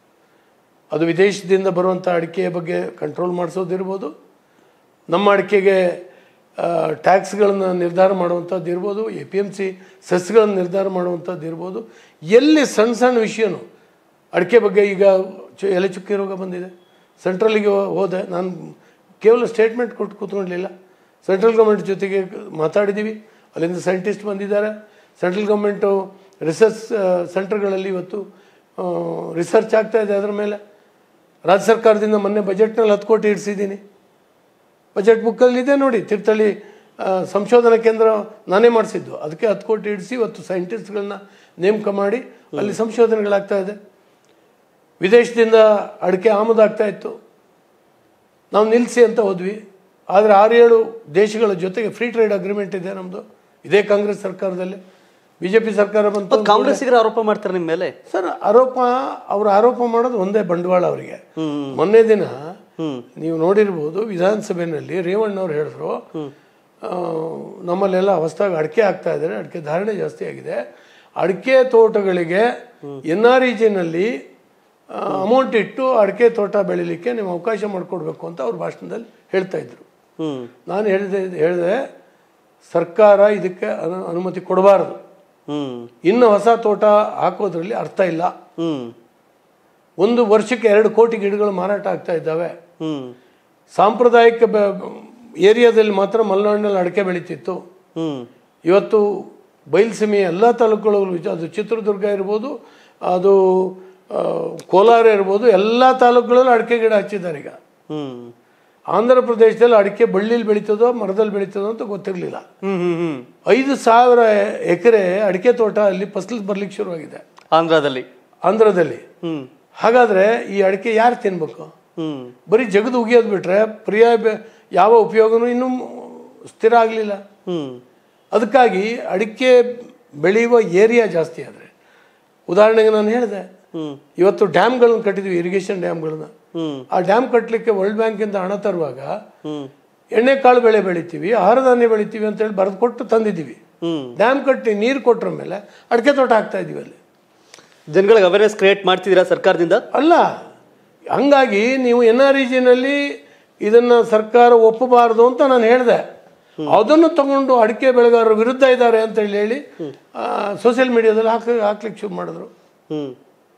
ಅದು ವಿದೇಶದಿಂದ ಬರುವಂಥ ಅಡಿಕೆಯ ಬಗ್ಗೆ ಕಂಟ್ರೋಲ್ ಮಾಡಿಸೋದಿರ್ಬೋದು ನಮ್ಮ ಅಡಿಕೆಗೆ ಟ್ಯಾಕ್ಸ್ಗಳನ್ನು ನಿರ್ಧಾರ ಮಾಡುವಂಥದ್ದು ಇರ್ಬೋದು ಎ ಪಿ ಎಮ್ ಸಿ ಸಸ್ಗಳನ್ನು ನಿರ್ಧಾರ ಮಾಡುವಂಥದ್ದು ಇರ್ಬೋದು ಎಲ್ಲಿ ಸಣ್ಣ ಸಣ್ಣ ವಿಷಯನೂ ಅಡಿಕೆ ಬಗ್ಗೆ ಈಗ ಚು ಎಲೆ ಚುಕ್ಕಿ ರೋಗ ಬಂದಿದೆ ಸೆಂಟ್ರಲಿಗೆ ಹೋದೆ ನಾನು ಕೇವಲ ಸ್ಟೇಟ್ಮೆಂಟ್ ಕೊಟ್ಟು ಕೂತ್ಕೊಳ್ಳಲಿಲ್ಲ ಸೆಂಟ್ರಲ್ ಗೌರ್ಮೆಂಟ್ ಜೊತೆಗೆ ಮಾತಾಡಿದ್ದೀವಿ ಅಲ್ಲಿಂದ ಸೈಂಟಿಸ್ಟ್ ಬಂದಿದ್ದಾರೆ ಸೆಂಟ್ರಲ್ ಗೌರ್ಮೆಂಟು ರಿಸರ್ಚ್ ಸೆಂಟರ್ಗಳಲ್ಲಿ ಇವತ್ತು ರಿಸರ್ಚ್ ಆಗ್ತಾ ಇದೆ ಅದರ ಮೇಲೆ ರಾಜ್ಯ ಸರ್ಕಾರದಿಂದ ಮೊನ್ನೆ ಬಜೆಟ್ನಲ್ಲಿ ಹತ್ತು ಕೋಟಿ ಇಡಿಸಿದ್ದೀನಿ ಬಜೆಟ್ ಬುಕ್ಕಲ್ಲಿ ಇದೆ ನೋಡಿ ತೀರ್ಥಹಳ್ಳಿ ಆ, ಸಂಶೋಧನಾ ಕೇಂದ್ರ ನಾನೇ ಮಾಡಿಸಿದ್ದು ಅದಕ್ಕೆ ಹತ್ತು ಕೋಟಿ ಇಡಿಸಿ ಇವತ್ತು ಸೈಂಟಿಸ್ಟ್ಗಳನ್ನ ನೇಮಕ ಮಾಡಿ ಅಲ್ಲಿ ಸಂಶೋಧನೆಗಳಾಗ್ತಾ ಇದೆ ವಿದೇಶದಿಂದ ಅಡಿಕೆ ಆಮದಾಗ್ತಾ ಇತ್ತು ನಾವು ನಿಲ್ಲಿಸಿ ಅಂತ ಹೋದ್ವಿ ಆದರೆ ಆರು ಏಳು ದೇಶಗಳ ಜೊತೆಗೆ ಫ್ರೀ ಟ್ರೇಡ್ ಅಗ್ರಿಮೆಂಟ್ ಇದೆ ನಮ್ಮದು ಇದೇ ಕಾಂಗ್ರೆಸ್ ಸರ್ಕಾರದಲ್ಲಿ ಬಿ ಜೆ ಪಿ ಸರ್ಕಾರ ಬಂತು ಮತ್ ಕಾಂಗ್ರೆಸ್ಸಿಗರ ಆರೋಪ ಮಾಡ್ತಾರೆ ನಿಮ್ಮ ಮೇಲೆ ಸರ್ ಆರೋಪ ಅವ್ರು ಆರೋಪ ಮಾಡೋದು ಒಂದೇ ಬಂಡವಾಳ ಅವರಿಗೆ ಮೊನ್ನೆ ದಿನ ನೀವು ನೋಡಿರ್ಬೋದು ವಿಧಾನಸಭೆಯಲ್ಲಿ ರೇವಣ್ಣವ್ರು ಹೇಳಿದ್ರು ಆ, ನಮ್ಮಲ್ಲೆಲ್ಲ ಹೊಸದಾಗಿ ಅಡಿಕೆ ಆಗ್ತಾ ಇದ್ದಾರೆ ಅಡಿಕೆ ಧಾರಣೆ ಜಾಸ್ತಿ ಆಗಿದೆ ಅಡಿಕೆ ತೋಟಗಳಿಗೆ ಎನ್ ಆರ್ ಇ ಜಿನಲ್ಲಿ ಅಮೌಂಟ್ ಇಟ್ಟು ಅಡಿಕೆ ತೋಟ ಬೆಳಿಲಿಕ್ಕೆ ನೀವು ಅವಕಾಶ ಮಾಡಿಕೊಡ್ಬೇಕು ಅಂತ ಅವ್ರ ಭಾಷಣದಲ್ಲಿ ಹೇಳ್ತಾ ಇದ್ರು ಹ್ಮ್ ನಾನು ಹೇಳಿದೆ ಹೇಳಿದೆ ಸರ್ಕಾರ ಇದಕ್ಕೆ ಅನು ಅನುಮತಿ ಕೊಡಬಾರದು ಹ್ಮ್ ಇನ್ನು ಹೊಸ ತೋಟ ಹಾಕೋದ್ರಲ್ಲಿ ಅರ್ಥ ಇಲ್ಲ ಹ್ಮ್ ಒಂದು ವರ್ಷಕ್ಕೆ ಎರಡು ಕೋಟಿ ಗಿಡಗಳು ಮಾರಾಟ ಆಗ್ತಾ ಇದ್ದಾವೆ ಹ್ಮ್ ಸಾಂಪ್ರದಾಯಿಕ ಬ- ಏರಿಯಾದಲ್ಲಿ ಮಾತ್ರ ಮಲೆನಾಡಿನಲ್ಲಿ ಅಡಿಕೆ ಬೆಳೀತಿತ್ತು ಹ್ಮ್ ಇವತ್ತು ಬಯಲುಸೀಮೆ ಎಲ್ಲ ತಾಲೂಕುಗಳು ವಿಚ- ಅದು ಚಿತ್ರದುರ್ಗ ಇರ್ಬೋದು ಅದು ಆ, ಕೋಲಾರ ಇರ್ಬೋದು ಎಲ್ಲ ತಾಲೂಕುಗಳಲ್ಲೂ ಅಡಿಕೆ ಗಿಡ ಹಚ್ಚಿದ್ದಾರೆ ಈಗ ಹ್ಮ್ ಆಂಧ್ರ ಪ್ರದೇಶದಲ್ಲಿ ಅಡಿಕೆ ಬಳ್ಳಿಲಿ ಬೆಳೀತದೋ ಮರದಲ್ಲಿ ಬೆಳೀತದೋ ಅಂತ ಗೊತ್ತಿರಲಿಲ್ಲ ಹ್ಮ್ ಹ್ಮ್ ಹ್ಮ್ ಐದು ಸಾವಿರ ಎಕರೆ ಅಡಿಕೆ ತೋಟ ಅಲ್ಲಿ ಫಸಲು ಬರ್ಲಿಕ್ಕೆ ಶುರುವಾಗಿದೆ ಆಂಧ್ರದಲ್ಲಿ ಆಂಧ್ರದಲ್ಲಿ ಹ್ಮ್ ಹಾಗಾದ್ರೆ ಈ ಅಡಿಕೆ ಯಾರು ತಿನ್ಬೇಕು ಹ್ಮ್ ಬರೀ ಜಗದು ಉಗಿಯೋದು ಬಿಟ್ರೆ ಪ್ರಿಯ ಬೆ- ಯಾವ ಉಪಯೋಗನೂ ಇನ್ನೂ ಸ್ಥಿರ ಆಗಲಿಲ್ಲ ಹ್ಮ್ ಅದಕ್ಕಾಗಿ ಅಡಿಕೆ ಬೆಳೆಯುವ ಏರಿಯಾ ಜಾಸ್ತಿ ಆದರೆ ಉದಾಹರಣೆಗೆ ನಾನು ಹೇಳಿದೆ ಹ್ಮ್ ಇವತ್ತು ಡ್ಯಾಮ್ಗಳನ್ನ ಕಟ್ಟಿದ್ವಿ ಇರಿಗೇಷನ್ ಡ್ಯಾಮ್ಗಳನ್ನ ಹ್ಮ್ ಆ ಡ್ಯಾಮ್ ಕಟ್ಟಲಿಕ್ಕೆ ವರ್ಲ್ಡ್ ಬ್ಯಾಂಕಿಂದ ಹಣ ತರುವಾಗ ಹ್ಮ್ ಎಣ್ಣೆಕಾಳು ಬೆಳೆ ಬೆಳಿತೀವಿ ಆಹಾರ ಧಾನ್ಯ ಬೆಳಿತೀವಿ ಅಂತೇಳಿ ಬರೆದು ಕೊಟ್ಟು ತಂದಿದ್ದೀವಿ ಹ್ಮ್ ಡ್ಯಾಮ್ ಕಟ್ಟಿ ನೀರು ಕೊಟ್ಟರ ಮೇಲೆ ಅಡಿಕೆ ತೋಟ ಹಾಕ್ತಾ ಇದೀವಿ ಅಲ್ಲಿ ಜನಗಳಿಗೆ ಅವೇರ್ನೆಸ್ ಕ್ರಿಯೇಟ್ ಮಾಡ್ತಿದ್ದೀರಾ ಸರ್ಕಾರದಿಂದ ಅಲ್ಲ ಹಂಗಾಗಿ ನೀವು ಎನ್ ಆರ್ ಜಿನಲ್ಲಿ ಇದನ್ನ ಸರ್ಕಾರ ಒಪ್ಪಬಾರದು ಅಂತ ನಾನು ಹೇಳಿದೆ ಅದನ್ನು ತಗೊಂಡು ಅಡಿಕೆ ಬೆಳೆಗಾರರ ವಿರುದ್ಧ ಇದ್ದಾರೆ ಅಂತ ಹೇಳಿ ಹೇಳಿ ಸೋಷಿಯಲ್ ಮೀಡಿಯಾದಲ್ಲಿ ಹಾಕ ಹಾಕ್ಲಿಕ್ಕೆ ಶುರು ಮಾಡಿದ್ರು ಹ್ಮ್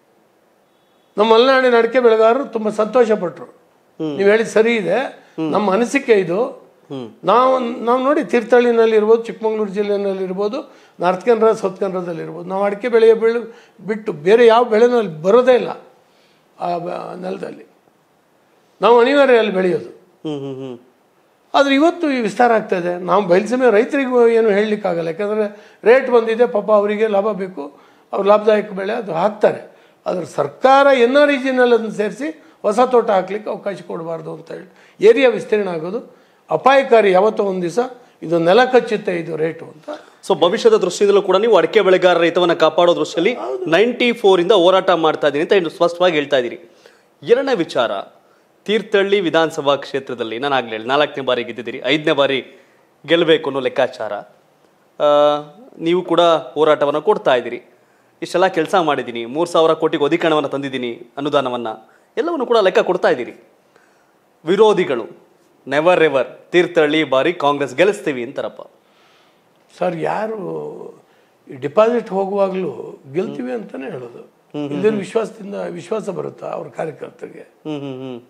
ನಮ್ಮ ಮಲೆನಾಡಿನ ಅಡಿಕೆ ಬೆಳೆಗಾರರು ತುಂಬ ಸಂತೋಷ ಪಟ್ಟರು ನೀವು ಹೇಳಿದ ಸರಿ ಇದೆ ನಮ್ಮ ಅನಿಸಿಕೆ ಇದು ನಾವು ನಾವು ನೋಡಿ ತೀರ್ಥಹಳ್ಳಿನಲ್ಲಿ ಇರ್ಬೋದು ಚಿಕ್ಕಮಗಳೂರು ಜಿಲ್ಲೆಯಲ್ಲಿ ಇರ್ಬೋದು ನಾರ್ತ್ ಕನ್ನಡ ಸೌತ್ ಕನ್ನಡದಲ್ಲಿ ಇರ್ಬೋದು ನಾವು ಅಡಿಕೆ ಬೆಳೆಯ ಬೆಳೆ ಬಿಟ್ಟು ಬೇರೆ ಯಾವ ಬೆಳೆನೂ ಅಲ್ಲಿ ಬರೋದೇ ಇಲ್ಲ ಆ ಬ- ನೆಲದಲ್ಲಿ ನಾವು ಅನಿವಾರ್ಯ ಅಲ್ಲಿ ಬೆಳೆಯೋದು ಹ್ಮ್ ಹ್ಮ್ ಹ್ಮ್ ಆದರೆ ಇವತ್ತು ಈ ವಿಸ್ತಾರ ಆಗ್ತಾ ಇದೆ ನಾವು ಬಯಲುಸೀಮೆ ರೈತರಿಗೂ ಏನು ಹೇಳಲಿಕ್ಕಾಗಲ್ಲ ಯಾಕಂದರೆ ರೇಟ್ ಬಂದಿದೆ ಪಾಪ ಅವರಿಗೆ ಲಾಭ ಬೇಕು ಅವ್ರು ಲಾಭದಾಯಕ ಬೆಳೆ ಅದು ಹಾಕ್ತಾರೆ ಆದರೆ ಸರ್ಕಾರ ಎನ್ ಆರ್ ಅದನ್ನು ಸೇರಿಸಿ ಹೊಸ ತೋಟ ಹಾಕ್ಲಿಕ್ಕೆ ಅವಕಾಶ ಕೊಡಬಾರ್ದು ಅಂತ ಹೇಳಿ ಏರಿಯಾ ವಿಸ್ತೀರ್ಣ ಆಗೋದು ಅಪಾಯಕಾರಿ ಯಾವತ್ತೋ ಒಂದು ದಿವಸ ಇದು ನೆಲ ಕಚ್ಚುತ್ತೆ ಇದು ರೇಟು ಅಂತ ಸೊ ಭವಿಷ್ಯದ ದೃಷ್ಟಿಯಲ್ಲೂ ಕೂಡ ನೀವು ಅಡಿಕೆ ಬೆಳೆಗಾರರ ಹಿತವನ್ನ ಕಾಪಾಡೋ ದೃಷ್ಟಿಯಲ್ಲಿ ನೈಂಟಿ ಫೋರ್ ಇಂದ ಹೋರಾಟ ಮಾಡ್ತಾ ಇದ್ದೀನಿ ಅಂತ ಇನ್ನು ಸ್ಪಷ್ಟವಾಗಿ ಹೇಳ್ತಾ ಇದ್ದೀರಿ ಎರಡನೇ ವಿಚಾರ ತೀರ್ಥಹಳ್ಳಿ ವಿಧಾನಸಭಾ ಕ್ಷೇತ್ರದಲ್ಲಿ ನಾನು ಆಗ್ಲೇ ಹೇಳಿ ನಾಲ್ಕನೇ ಬಾರಿ ಗೆದ್ದಿದ್ದೀರಿ ಐದನೇ ಬಾರಿ ಗೆಲ್ಲಬೇಕು ಅನ್ನೋ ಲೆಕ್ಕಾಚಾರ ಆ, ನೀವು ಕೂಡ ಹೋರಾಟವನ್ನು ಕೊಡ್ತಾ ಇದ್ದೀರಿ ಇಷ್ಟೆಲ್ಲ ಕೆಲಸ ಮಾಡಿದ್ದೀನಿ ಮೂರು ಸಾವಿರ ಕೋಟಿಗೆ ಅಧಿಕರಣವನ್ನು ತಂದಿದ್ದೀನಿ ಅನುದಾನವನ್ನು ಎಲ್ಲವನ್ನು ಕೂಡ ಲೆಕ್ಕ ಕೊಡ್ತಾ ಇದ್ದೀರಿ ವಿರೋಧಿಗಳು ನೆವರ್ ಎವರ್ ತೀರ್ಥಹಳ್ಳಿ ಬಾರಿ ಕಾಂಗ್ರೆಸ್ ಗೆಲ್ಲಿಸ್ತೀವಿ ಅಂತಾರಪ್ಪ ಸರ್ ಯಾರು ಡಿಪಾಸಿಟ್ ಹೋಗುವಾಗಲೂ ಗೆಲ್ತೀವಿ ಅಂತಾನೆ ಹೇಳೋದು ಇಲ್ಲಿನ ವಿಶ್ವಾಸದಿಂದ ವಿಶ್ವಾಸ ಬರುತ್ತಾ ಅವ್ರ ಕಾರ್ಯಕರ್ತರಿಗೆ ಹ್ಮ್ ಹ್ಮ್ ಹ್ಮ್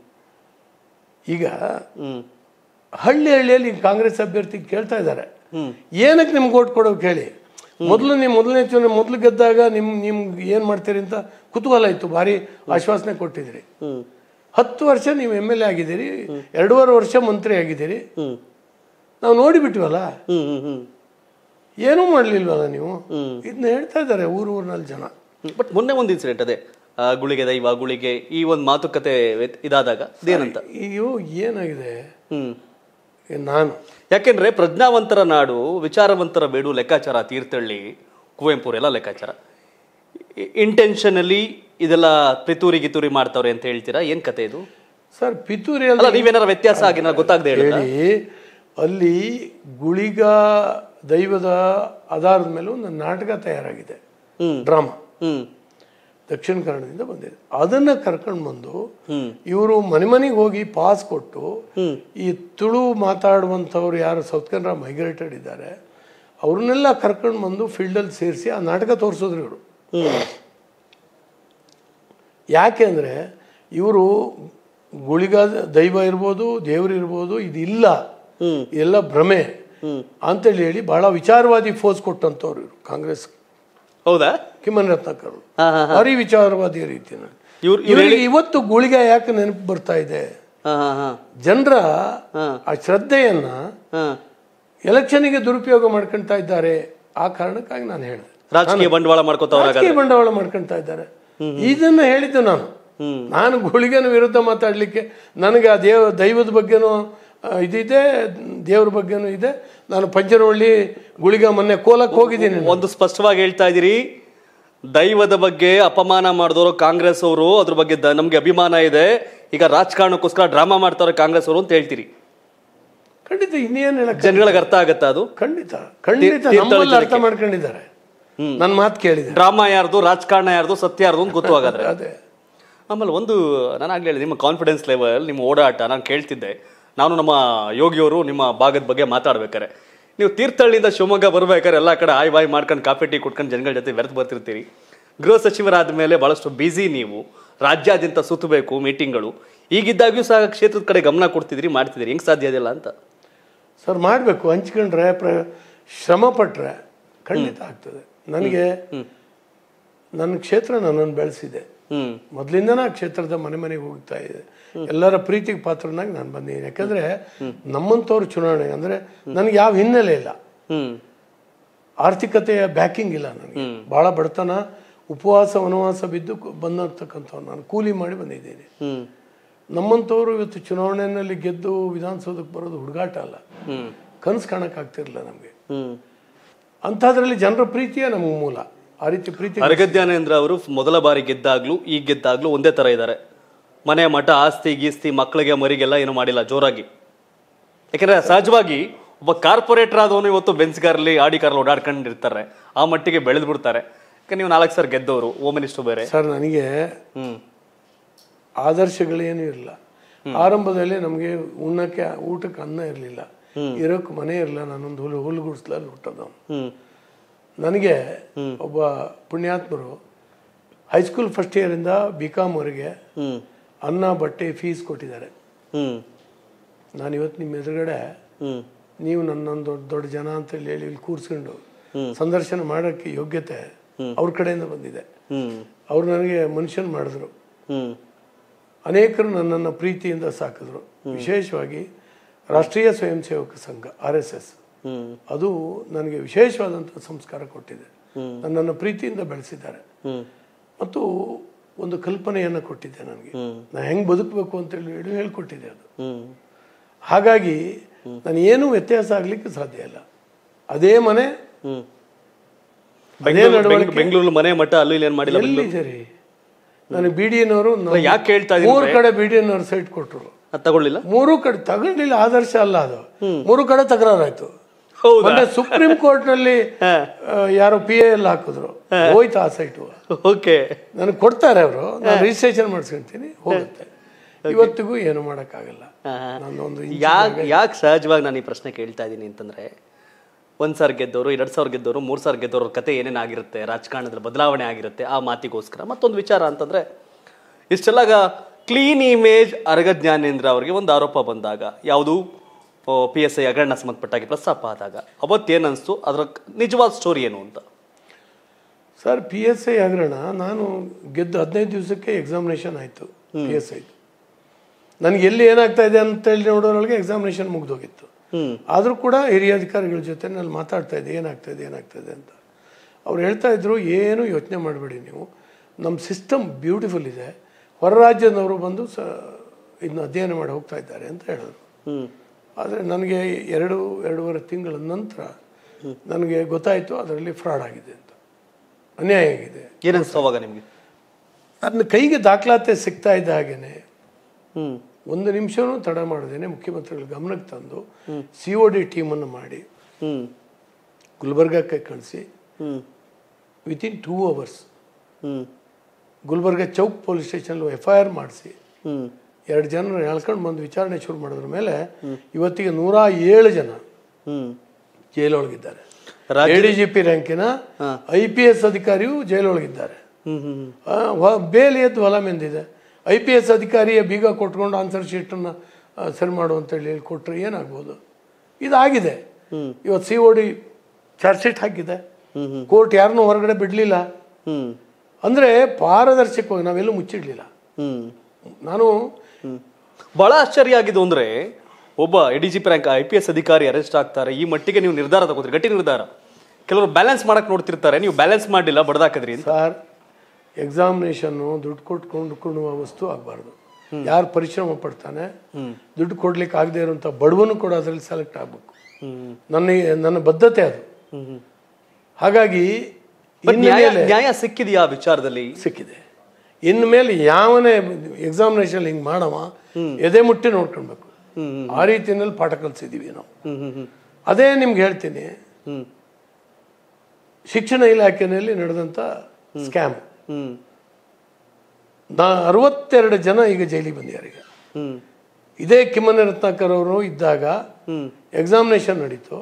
ಈಗ ಹ್ಮ್ ಹಳ್ಳಿ ಹಳ್ಳಿಯಲ್ಲಿ ಕಾಂಗ್ರೆಸ್ ಅಭ್ಯರ್ಥಿ ಕೇಳ್ತಾ ಇದ್ದಾರೆ ಏನಕ್ಕೆ ನಿಮ್ಗೆ ಓಟ್ ಕೊಡೋಕೆ ಹೇಳಿ ಮೊದಲು ನೀವು ಮೊದಲನೇ ಚುನಾವಣೆ ಮೊದಲು ಗೆದ್ದಾಗ ನಿಮ್ ನಿಮ್ಗೆ ಏನು ಮಾಡ್ತೀರಿ ಅಂತ ಕುತೂಹಲ ಇತ್ತು ಭಾರಿ ಆಶ್ವಾಸನೆ ಕೊಟ್ಟಿದ್ದೀರಿ ಹ್ಮ್ ಹತ್ತು ವರ್ಷ ನೀವು ಎಮ್ ಎಲ್ ಎ ಆಗಿದ್ದೀರಿ ಎರಡೂವರೆ ವರ್ಷ ಮಂತ್ರಿ ಆಗಿದ್ದೀರಿ ಹ್ಮ್ ನಾವು ನೋಡಿಬಿಟ್ವಲ್ಲ ಹ್ಮ್ ಹ್ಮ್ ಹ್ಮ್ ಏನೂ ಮಾಡಲಿಲ್ವಲ್ಲ ನೀವು ಇದನ್ನ ಹೇಳ್ತಾ ಇದ್ದಾರೆ ಊರು ಊರಿನಲ್ಲಿ ಜನ ಬಟ್ ಮೊನ್ನೆ ಒಂದು ಇನ್ಸಿಡೆಂಟ್ ಅದೇ ಆ, ಗುಳಿಗೆ ದೈವ ಗುಳಿಗೆ ಈ ಒಂದು ಮಾತುಕತೆ ವ್ಯತ್- ಇದಾದಾಗ ಇದೇನಂತ ಅಯ್ಯೋ ಏನಾಗಿದೆ ಹ್ಮ್ ಈ ನಾನು ಯಾಕೆಂದ್ರೆ ಪ್ರಜ್ಞಾವಂತರ ನಾಡು ವಿಚಾರವಂತರ ಬೇಡು ಲೆಕ್ಕಾಚಾರ ತೀರ್ಥಹಳ್ಳಿ ಕುವೆಂಪು ಎಲ್ಲ ಲೆಕ್ಕಾಚಾರ ಇಂಟೆನ್ಷನಲ್ಲಿ ಇದೆಲ್ಲ ಪಿತೂರಿ ಗಿತೂರಿ ಮಾಡ್ತಾವ್ರೆ ಅಂತ ಹೇಳ್ತೀರಾ ಏನ್ ಕತೆ ಇದು ಸರ್ ಪಿತೂರಿಯಲ್ಲಿ ಅಲ್ಲ ನೀವೇನಾರ ವ್ಯತ್ಯಾಸ ಆಗಿ ನಾನು ಗೊತ್ತಾಗದೆ ಹೇಳಿ ಹೇಳಿ ಅಲ್ಲಿ ಗುಳಿಗ ದೈವದ ಆಧಾರದ ಮೇಲೆ ಒಂದು ನಾಟಕ ತಯಾರಾಗಿದೆ ಹ್ಮ್ ಡ್ರಾಮಾ ಹ್ಮ್ ದಕ್ಷಿಣ ಕನ್ನಡದಿಂದ ಬಂದಿದೆ ಅದನ್ನ ಕರ್ಕೊಂಡು ಬಂದು ಹ್ಮ್ ಇವರು ಮನೆ ಮನೆಗೆ ಹೋಗಿ ಪಾಸ್ ಕೊಟ್ಟು ಈ ತುಳು ಮಾತಾಡುವಂಥವ್ರು ಯಾರು ಸೌತ್ ಕನ್ನಡ ಮೈಗ್ರೇಟೆಡ್ ಇದ್ದಾರೆ ಅವ್ರನ್ನೆಲ್ಲ ಕರ್ಕೊಂಡು ಬಂದು ಫೀಲ್ಡಲ್ಲಿ ಸೇರಿಸಿ ಆ ನಾಟಕ ತೋರಿಸಿದ್ರು ಇವರು ಹ್ಮ್ ಯಾಕೆ ಅಂದರೆ ಇವರು ಗುಳಿಗ ದೈವ ಇರ್ಬೋದು ದೇವರು ಇರ್ಬೋದು ಇದಿಲ್ಲ ಹ್ಮ್ ಎಲ್ಲ ಭ್ರಮೆ ಹ್ಮ್ ಅಂತೇಳಿ ಹೇಳಿ ಬಹಳ ವಿಚಾರವಾದಿ ಫೋರ್ಸ್ ಕೊಟ್ಟಂಥವ್ರು ಇವರು ಕಾಂಗ್ರೆಸ್ ಹೌದಾ ಕಿಮ್ಮನ್ ರತ್ನಾಕರ್ ಹಾ ಹಾ ಭಾರಿ ವಿಚಾರವಾದಿ ರೀತಿಯಲ್ಲಿ ಇವ್ರು ಇವರಿಗೆ ಇವತ್ತು ಗುಳಿಗ ಯಾಕೆ ನೆನಪು ಬರ್ತಾ ಇದೆ ಹಾ ಹಾ ಹಾ ಜನರ ಹಾ. ಆ ಶ್ರದ್ಧೆಯನ್ನ ಹಾ ಎಲೆಕ್ಷನ್ಗೆ ದುರುಪಯೋಗ ಮಾಡ್ಕೊಳ್ತಾ ಇದ್ದಾರೆ ಆ ಕಾರಣಕ್ಕಾಗಿ ನಾನು ಹೇಳಿದೆ ರಾಜಕೀಯ ಬಂಡವಾಳ ಮಾಡ್ಕೋತಾವ್ರ ರಾಜಕೀಯ ಬಂಡವಾಳ ಮಾಡ್ಕೊಳ್ತಾ ಇದ್ದಾರೆ ಇದನ್ನ ಹೇಳಿದ್ದು ನಾನು ನಾನು ಗುಳಿಗನ ವಿರುದ್ಧ ಮಾತಾಡಲಿಕ್ಕೆ ನನಗೆ ಆ ದೇವ ದೈವದ ಬಗ್ಗೆನೂ ಆ, ಇದಿದೆ ದೇವ್ರ ಬಗ್ಗೆನೂ ಇದೆ ನಾನು ಪಂಚರವಳ್ಳಿ ಗುಳಿಗ ಮೊನ್ನೆ ಕೋಲಕ್ಕೆ ಹೋಗಿದ್ದೀನಿ ಒಂದು ಸ್ಪಷ್ಟವಾಗಿ ಹೇಳ್ತಾ ಇದ್ದೀರಿ ದೈವದ ಬಗ್ಗೆ ಅಪಮಾನ ಮಾಡಿದವರು ಕಾಂಗ್ರೆಸ್ ಅವರು ಅದ್ರ ಬಗ್ಗೆ ದ- ನಮ್ಗೆ ಅಭಿಮಾನ ಇದೆ ಈಗ ರಾಜಕಾರಣಕ್ಕೋಸ್ಕರ ಡ್ರಾಮಾ ಮಾಡ್ತಾರೆ ಕಾಂಗ್ರೆಸ್ ಅವರು ಅಂತ ಹೇಳ್ತೀರಿ ಖಂಡಿತ ಇನ್ನೇನು ಹೇಳಕ್ ಜನಗಳಿಗೆ ಅರ್ಥ ಆಗತ್ತಾ ಅದು ಖಂಡಿತ ಖಂಡಿತ ನಮ್ಮಲ್ಲಿ ಅರ್ಥ ಮಾಡ್ಕೊಂಡಿದ್ದಾರೆ ನನ್ನ ಮಾತು ಕೇಳಿದೆ ಡ್ರಾಮಾ ಯಾರ್ದು ರಾಜಕಾರಣ ಯಾರ್ದು ಸತ್ಯ ಯಾರ್ದು ಅಂತ ಗೊತ್ತು ಹಾಗಾದ್ರೆ ಅದೇ ಆಮೇಲೆ ಒಂದು ನಾನು ಆಗ್ಲೇ ಹೇಳಿದೆ ನಿಮ್ಮ ಕಾನ್ಫಿಡೆನ್ಸ್ ಲೆವೆಲ್ ನಿಮ್ಮ ಓಡಾಟ ನಾನು ಕೇಳ್ತಿದ್ದೆ ನಾನು ನಮ್ಮ ಯೋಗಿಯವರು ನಿಮ್ಮ ಭಾಗದ ಬಗ್ಗೆ ಮಾತಾಡ್ಬೇಕಾರೆ ನೀವು ತೀರ್ಥಹಳ್ಳಿಯಿಂದ ಶಿವಮೊಗ್ಗ ಬರ್ಬೇಕಾದ್ರೆ ಎಲ್ಲ ಕಡೆ ಆಯ್ ಬಾಯ್ ಮಾಡ್ಕೊಂಡು ಕಾಫಿ ಟೀ ಕುಟ್ಕೊಂಡು ಜನಗಳ ಜೊತೆ ಬೆರೆತು ಬರ್ತಿರ್ತೀರಿ ಗೃಹ ಸಚಿವರಾದ ಮೇಲೆ ಭಾಳಷ್ಟು ಬ್ಯುಸಿ ನೀವು ರಾಜ್ಯಾದ್ಯಂತ ಸುತ್ತಬೇಕು ಮೀಟಿಂಗ್ಗಳು ಈಗಿದ್ದಾಗ್ಯೂ ಸಹ ಕ್ಷೇತ್ರದ ಕಡೆ ಗಮನ ಕೊಡ್ತಿದ್ರಿ ಮಾಡ್ತಿದ್ದೀರಿ ಹೆಂಗೆ ಸಾಧ್ಯ ಇದೆಯಲ್ಲ ಅಂತ ಸರ್ ಮಾಡಬೇಕು ಹಂಚ್ಕೊಂಡ್ರೆ ಪ್ರ ಶ್ರಮ ಪಟ್ಟರೆ ಖಂಡಿತ ಆಗ್ತದೆ ನನಗೆ ನನ್ನ ಕ್ಷೇತ್ರ ನನ್ನನ್ನು ಬೆಳೆಸಿದೆ ಹ್ಮ್ ಮೊದಲಿಂದನೇ ಆ ಕ್ಷೇತ್ರದ ಮನೆ ಮನೆಗೆ ಹೋಗ್ತಾ ಇದೆ ಎಲ್ಲರ ಪ್ರೀತಿಗೆ ಪಾತ್ರನಾಗಿ ನಾನು ಬಂದಿದ್ದೀನಿ ಯಾಕಂದ್ರೆ ನಮ್ಮಂಥವ್ರ ಚುನಾವಣೆ ಅಂದರೆ ನನಗೆ ಯಾವ ಹಿನ್ನೆಲೆ ಇಲ್ಲ ಹ್ಮ್ ಆರ್ಥಿಕತೆಯ ಬ್ಯಾಕಿಂಗ್ ಇಲ್ಲ ನನಗೆ ಭಾಳ ಬಡತನ ಉಪವಾಸ ವನವಾಸ ಬಿದ್ದು ಕು- ಬಂದಿರ್ತಕ್ಕಂಥವ್ರು ನಾನು ಕೂಲಿ ಮಾಡಿ ಬಂದಿದ್ದೀನಿ ಹ್ಮ್ ನಮ್ಮಂಥವ್ರು ಇವತ್ತು ಚುನಾವಣೆಯಲ್ಲಿ ಗೆದ್ದು ವಿಧಾನಸೌಧಕ್ಕೆ ಬರೋದು ಹುಡುಗಾಟ ಅಲ್ಲ ಹ್ಮ್ ಕನಸು ಕಾಣಕ್ಕಾಗ್ತಿರ್ಲಿಲ್ಲ ನಮಗೆ ಹ್ಮ್ ಅಂಥದ್ರಲ್ಲಿ ಜನರ ಪ್ರೀತಿಯೇ ನಮಗೆ ಮೂಲ ಆ ರೀತಿ ಪ್ರೀತಿ ಅರಗದ್ಯಾನೇಂದ್ರ ಅವರು ಮೊದಲ ಬಾರಿ ಗೆದ್ದಾಗ್ಲೂ ಈಗ ಗೆದ್ದಾಗ್ಲೂ ಒಂದೇ ತರ ಇದ್ದಾರೆ ಮನೆ ಮಠ ಆಸ್ತಿ ಗೀಸ್ತಿ ಮಕ್ಕಳಿಗೆ ಮರಿಗೆಲ್ಲ ಏನು ಮಾಡಿಲ್ಲ ಜೋರಾಗಿ ಯಾಕಂದ್ರೆ ಸಹಜವಾಗಿ ಒಬ್ಬ ಕಾರ್ಪೊರೇಟರ್ ಆದವನು ಇವತ್ತು ಬೆನ್ಸ್ ಕಾರಲ್ಲಿ ಆಡಿ ಕಾರಲ್ಲಿ ಓಡಾಡ್ಕೊಂಡಿರ್ತಾರೆ ಆ ಮಟ್ಟಿಗೆ ಬೆಳೆದು ಬಿಡ್ತಾರೆ ಯಾಕಂದ್ರೆ ನೀವು ನಾಲ್ಕು ಸರ್ ಗೆದ್ದವರು ಹೋಮ್ ಮಿನಿಸ್ಟರ್ ಬೇರೆ ಸರ್ ನನಗೆ ಹ್ಮ್ ಆದರ್ಶಗಳೇನೂ ಇರಲಿಲ್ಲ ಆರಂಭದಲ್ಲಿ ನಮಗೆ ಉಣ್ಣಕ್ಕೆ ಊಟಕ್ಕೆ ಅನ್ನ ಇರಲಿಲ್ಲ ಇರೋಕ್ಕೆ ಮನೆ ಇರಲಿಲ್ಲ ನಾನೊಂದು ಹುಲ್ಲು ಹುಲ್ಲು ಗುಡಿಸ್ಲಲ್ಲಿ ಹುಟ್ಟೋದವನು ಹ್ಮ್ ನನಗೆ ಒಬ್ಬ ಪುಣ್ಯಾತ್ಮರು ಹೈಸ್ಕೂಲ್ ಫಸ್ಟ್ ಇಯರಿಂದ ಬಿ ಕಾಮ್ವರೆಗೆ ಹ್ಮ್ ಅನ್ನ ಬಟ್ಟೆ ಫೀಸ್ ಕೊಟ್ಟಿದ್ದಾರೆ ಹ್ಮ್ ನಾನು ಇವತ್ತು ನಿಮ್ಮ ಎದುರುಗಡೆ ಹ್ಮ್ ನೀವು ನನ್ನೊಂದು ದೊಡ್ಡ ದೊಡ್ಡ ಜನ ಅಂತ ಹೇಳಿ ಇಲ್ಲಿ ಕೂರಿಸ್ಕೊಂಡು ಸಂದರ್ಶನ ಮಾಡೋಕ್ಕೆ ಯೋಗ್ಯತೆ ಅವ್ರ ಕಡೆಯಿಂದ ಬಂದಿದೆ ಹ್ಮ್ ಅವ್ರು ನನಗೆ ಮನುಷ್ಯನ್ ಮಾಡಿದ್ರು ಹ್ಮ್ ಅನೇಕರು ನನ್ನನ್ನು ಪ್ರೀತಿಯಿಂದ ಸಾಕಿದ್ರು ವಿಶೇಷವಾಗಿ ರಾಷ್ಟ್ರೀಯ ಸ್ವಯಂ ಸೇವಕ ಸಂಘ ಆರ್ ಎಸ್ ಎಸ್ ಹ್ಮ್ ಅದು ನನಗೆ ವಿಶೇಷವಾದಂಥ ಸಂಸ್ಕಾರ ಕೊಟ್ಟಿದೆ ನನ್ನನ್ನು ಪ್ರೀತಿಯಿಂದ ಬೆಳೆಸಿದ್ದಾರೆ ಹ್ಮ್ ಮತ್ತು ಒಂದು ಕಲ್ಪನೆಯನ್ನು ಕೊಟ್ಟಿದೆ ನನಗೆ ನಾನು ಹೆಂಗೆ ಬದುಕಬೇಕು ಅಂತೇಳಿ ಹೇಳಿ ಹೇಳ್ಕೊಟ್ಟಿದೆ ಅದು ಹ್ಮ್ ಹಾಗಾಗಿ ನಾನು ಏನೂ ವ್ಯತ್ಯಾಸ ಆಗಲಿಕ್ಕೆ ಸಾಧ್ಯ ಇಲ್ಲ ಅದೇ ಮನೆ ಹ್ಮ್ ಅದೇ ಬೆಂಗಳೂರು ನಡವಳಿಕೆ ಬೆಂಗಳೂರು ಮನೆ ಮಠ ಅಲ್ಲೂ ಇಲ್ಲಿ ಏನ್ ಮಾಡಿಲ್ಲ ಎಲ್ಲಿದೆ ರೀ ನನಗೆ ಬಿ ಡಿ ಎನವರು ಯಾಕೆ ಹೇಳ್ತಾ ಇದೀನಿ ಮೂರು ಕಡೆ ಬಿ ಡಿ ಎನವರು ಸೈಟ್ ಕೊಟ್ಟರು ಅದ್ ತಗೊಳ್ಳಿಲ್ಲ ಮೂರು ಕಡೆ ತಗೊಳ್ಳಿಲ್ಲ ಆದರ್ಶ ಅಲ್ಲ ಅದು ಮೂರು ಕಡೆ ತಕರಾರಾಯ್ತು ಹೌದಾ ಮೊನ್ನೆ ಸುಪ್ರೀಂ ಕೋರ್ಟ್ ನಲ್ಲಿ ಆ, ಯಾರೋ ಪಿ ಎ ಎಲ್ಲ ಹಾಕಿದ್ರು ಹೋಯ್ತು ಆ ಸೈಟು ಓಕೆ ನನಗೆ ಕೊಡ್ತಾರೆ ಅವರು ನಾನು ರಿಜಿಸ್ಟ್ರೇಷನ್ ಮಾಡಿಸ್ಕೊಂತೀನಿ ಹೋಗುತ್ತೆ ಇವತ್ತಿಗೂ ಏನು ಮಾಡೋಕ್ಕಾಗಲ್ಲ ನಾನು ಒಂದು ಯಾಕೆ ಯಾಕೆ ಸಹಜವಾಗಿ ನಾನು ಈ ಪ್ರಶ್ನೆ ಕೇಳ್ತಾ ಇದ್ದೀನಿ ಅಂತಂದ್ರೆ ಒಂದ್ ಸಾವಿರ ಗೆದ್ದವರು ಎರಡ್ ಸಾವಿರ ಗೆದ್ದವರು ಮೂರ್ ಸಾವಿರ ಗೆದ್ದವ್ರ ಕತೆ ಏನೇನಾಗಿರುತ್ತೆ ರಾಜಕಾರಣದಲ್ಲಿ ಬದಲಾವಣೆ ಆಗಿರುತ್ತೆ ಆ ಮಾತಿಗೋಸ್ಕರ ಮತ್ತೊಂದು ವಿಚಾರ ಅಂತಂದ್ರೆ ಇಷ್ಟೆಲ್ಲ ಕ್ಲೀನ್ ಇಮೇಜ್ ಅರಗ ಜ್ಞಾನೇಂದ್ರ ಅವರಿಗೆ ಒಂದು ಆರೋಪ ಬಂದಾಗ ಯಾವುದು ಪಿ ಎಸ್ ಐ ಹಗರಣ ಸಂಬಂಧಪಟ್ಟಾಗಿ ಪ್ರಸ್ತಾಪ ಆದಾಗ ಅವತ್ತೇನು ಅನಿಸ್ತು ಅದರ ನಿಜವಾದ ಸ್ಟೋರಿ ಏನು ಅಂತ ಸರ್ ಪಿ ಎಸ್ ಐ ಹಗರಣ ನಾನು ಗೆದ್ದು ಹದಿನೈದು ದಿವಸಕ್ಕೆ ಎಕ್ಸಾಮಿನೇಷನ್ ಆಯಿತು ಪಿ ಎಸ್ ಐದು ನನಗೆ ಎಲ್ಲಿ ಏನಾಗ್ತಾ ಇದೆ ಅಂತೇಳಿ ನೋಡೋರೊಳಗೆ ಎಕ್ಸಾಮಿನೇಷನ್ ಮುಗ್ದೋಗಿತ್ತು ಹ್ಮ್ ಆದರೂ ಕೂಡ ಹಿರಿಯ ಅಧಿಕಾರಿಗಳ ಜೊತೆ ನಾನು ಮಾತಾಡ್ತಾ ಇದ್ದೆ ಏನಾಗ್ತಾ ಇದೆ ಏನಾಗ್ತಾ ಇದೆ ಅಂತ ಅವ್ರು ಹೇಳ್ತಾ ಇದ್ರು ಏನು ಯೋಚನೆ ಮಾಡಬೇಡಿ ನೀವು ನಮ್ಮ ಸಿಸ್ಟಮ್ ಬ್ಯೂಟಿಫುಲ್ ಇದೆ ಹೊರ ರಾಜ್ಯದವರು ಬಂದು ಸ ಇದನ್ನ ಅಧ್ಯಯನ ಮಾಡಿ ಹೋಗ್ತಾ ಇದ್ದಾರೆ ಅಂತ ಹೇಳಿದ್ರು ಹ್ಮ್ ಆದರೆ ನನಗೆ ಎರಡು ಎರಡೂವರೆ ತಿಂಗಳ ನಂತರ ನನಗೆ ಗೊತ್ತಾಯಿತು ಅದರಲ್ಲಿ ಫ್ರಾಡ್ ಆಗಿದೆ ಅಂತ ಅನ್ಯಾಯ ಆಗಿದೆ ಏನನ್ಸ್ತು ಅವಾಗ ನಿಮ್ಗೆ ನನ್ನ ಕೈಗೆ ದಾಖಲಾತಿ ಸಿಗ್ತಾ ಇದ್ದ ಹಾಗೇನೆ ಹ್ಮ್ ಒಂದು ನಿಮಿಷನೂ ತಡ ಮಾಡದೇನೆ ಮುಖ್ಯಮಂತ್ರಿಗಳ ಗಮನಕ್ಕೆ ತಂದು ಸಿ ಒ ಡಿ ಟೀಮನ್ನು ಮಾಡಿ ಹ್ಮ್ ಗುಲ್ಬರ್ಗಕ್ಕೆ ಕಳಿಸಿ ಹ್ಮ್ ವಿತಿನ್ ಟೂ ಅವರ್ಸ್ ಹ್ಮ್ Gulbarga Chowk police station F I R ಮಾಡಿಸಿ ಹ್ಮ್ ಎರಡು ಜನ ಎಳ್ಕೊಂಡು ಬಂದು ವಿಚಾರಣೆ ಶುರು ಮಾಡಿದ್ರ ಮೇಲೆ ಇವತ್ತಿಗೆ ನೂರ ಏಳು ಜನ ಹ್ಮ್ ಜೈಲೊಳಗಿದ್ದಾರೆ ರಾಜ್ಯ- ಎ ಡಿ ಜಿ ಪಿ ರ್ಯಾಂಕಿನ ಐ ಪಿ ಎಸ್ ಅಧಿಕಾರಿಯು ಜೈಲೊಳಗಿದ್ದಾರೆ ಹ್ಮ್ ಹ್ಮ್ ಆ, ವ- ಬೇಲಿ ಎದ್ದು ಹೊಲ ಮೆಂದಿದೆ ಐ ಪಿ ಎಸ್ ಅಧಿಕಾರಿಯ ಬೀಗ ಕೊಟ್ಕೊಂಡು ಆನ್ಸರ್ ಶೀಟನ್ನು ಸರಿ ಮಾಡು ಅಂತೇಳಿ ಹೇಳಿ ಕೊಟ್ಟರೆ ಏನಾಗ್ಬೋದು ಇದಾಗಿದೆ ಇವತ್ತು C O D charge sheet ಹಾಕಿದೆ ಕೋರ್ಟ್ ಯಾರನ್ನೂ ಹೊರಗಡೆ ಬಿಡಲಿಲ್ಲ ಹ್ಮ್ ಅಂದರೆ ಪಾರದರ್ಶಕವಾಗಿ ನಾವೆಲ್ಲೂ ಮುಚ್ಚಿಡಲಿಲ್ಲ ಹ್ಮ್ ನಾನು ಬಹಳ ಆಶ್ಚರ್ಯ ಆಗಿದ್ದು ಅಂದ್ರೆ ಒಬ್ಬ D G P rank I P S ಅಧಿಕಾರಿ ಅರೆಸ್ಟ್ ಆಗ್ತಾರೆ ಈ ಮಟ್ಟಿಗೆ ನೀವು ನಿರ್ಧಾರ ತಗೋತೀರಿ ಗಟ್ಟಿ ನಿರ್ಧಾರ ಕೆಲವರು ಬ್ಯಾಲೆನ್ಸ್ ಮಾಡಕ್ ನೋಡ್ತಿರ್ತಾರೆ ನೀವು ಬ್ಯಾಲೆನ್ಸ್ ಮಾಡಲಿಲ್ಲ ಬಡ್ದಾಕದ್ರಿ ಅಂತ ಸರ್ ಎಕ್ಸಾಮಿನೇಷನ್ನು ದುಡ್ಡು ಕೊಟ್ಕೊಂಡು ಕೊಳ್ಳುವ ವಸ್ತು ಆಗಬಾರ್ದು ಯಾರು ಪರಿಶ್ರಮ ಪಡ್ತಾನೆ ದುಡ್ಡು ಕೊಡ್ಲಿಕ್ಕೆ ಆಗದೆ ಇರುವಂಥ ಬಡವನು ಕೂಡ ಅದರಲ್ಲಿ ಸೆಲೆಕ್ಟ್ ಆಗಬೇಕು ಹ್ಮ್ ನನಗೆ ನನ್ನ ಬದ್ಧತೆ ಅದು ಹ್ಮ್ ಹಾಗಾಗಿ But ಇನ್ನು ನ್ಯಾಯ ಮೇಲೆ ನ್ಯಾಯ ಸಿಕ್ಕಿದೆಯಾ ಆ ವಿಚಾರದಲ್ಲಿ ಸಿಕ್ಕಿದೆ ಇನ್ನು ಮೇಲೆ ಯಾವನೇ ಎಕ್ಸಾಮಿನೇಷನ್ ಹಿಂಗೆ ಮಾಡವ ಎದೆ ಮುಟ್ಟಿ ನೋಡ್ಕೊಳ್ಬೇಕು ಆ ರೀತಿಯಲ್ಲಿ ಪಾಠ ಕಲಿಸಿದ್ದೀವಿ ನಾವು ಹ್ಮ್ ಹ್ಮ್ ಹ್ಮ್ ಅದೇ ನಿಮ್ಗೆ ಹೇಳ್ತೀನಿ ಹ್ಮ್ ಶಿಕ್ಷಣ ಇಲಾಖೆಯಲ್ಲಿ ನಡೆದಂಥ ಸ್ಕ್ಯಾಮ್ ಹ್ಮ್ ನಾ ಅರವತ್ತೆರಡು ಜನ ಈಗ ಜೈಲಿಗೆ ಬಂದಿದ್ದಾರೆ ಈಗ ಹ್ಮ್ ಇದೇ ಕಿಮ್ಮನೆ ರತ್ನಾಕರ್ ಅವರು ಇದ್ದಾಗ ಹ್ಮ್ ಎಕ್ಸಾಮಿನೇಷನ್ ನಡೀತು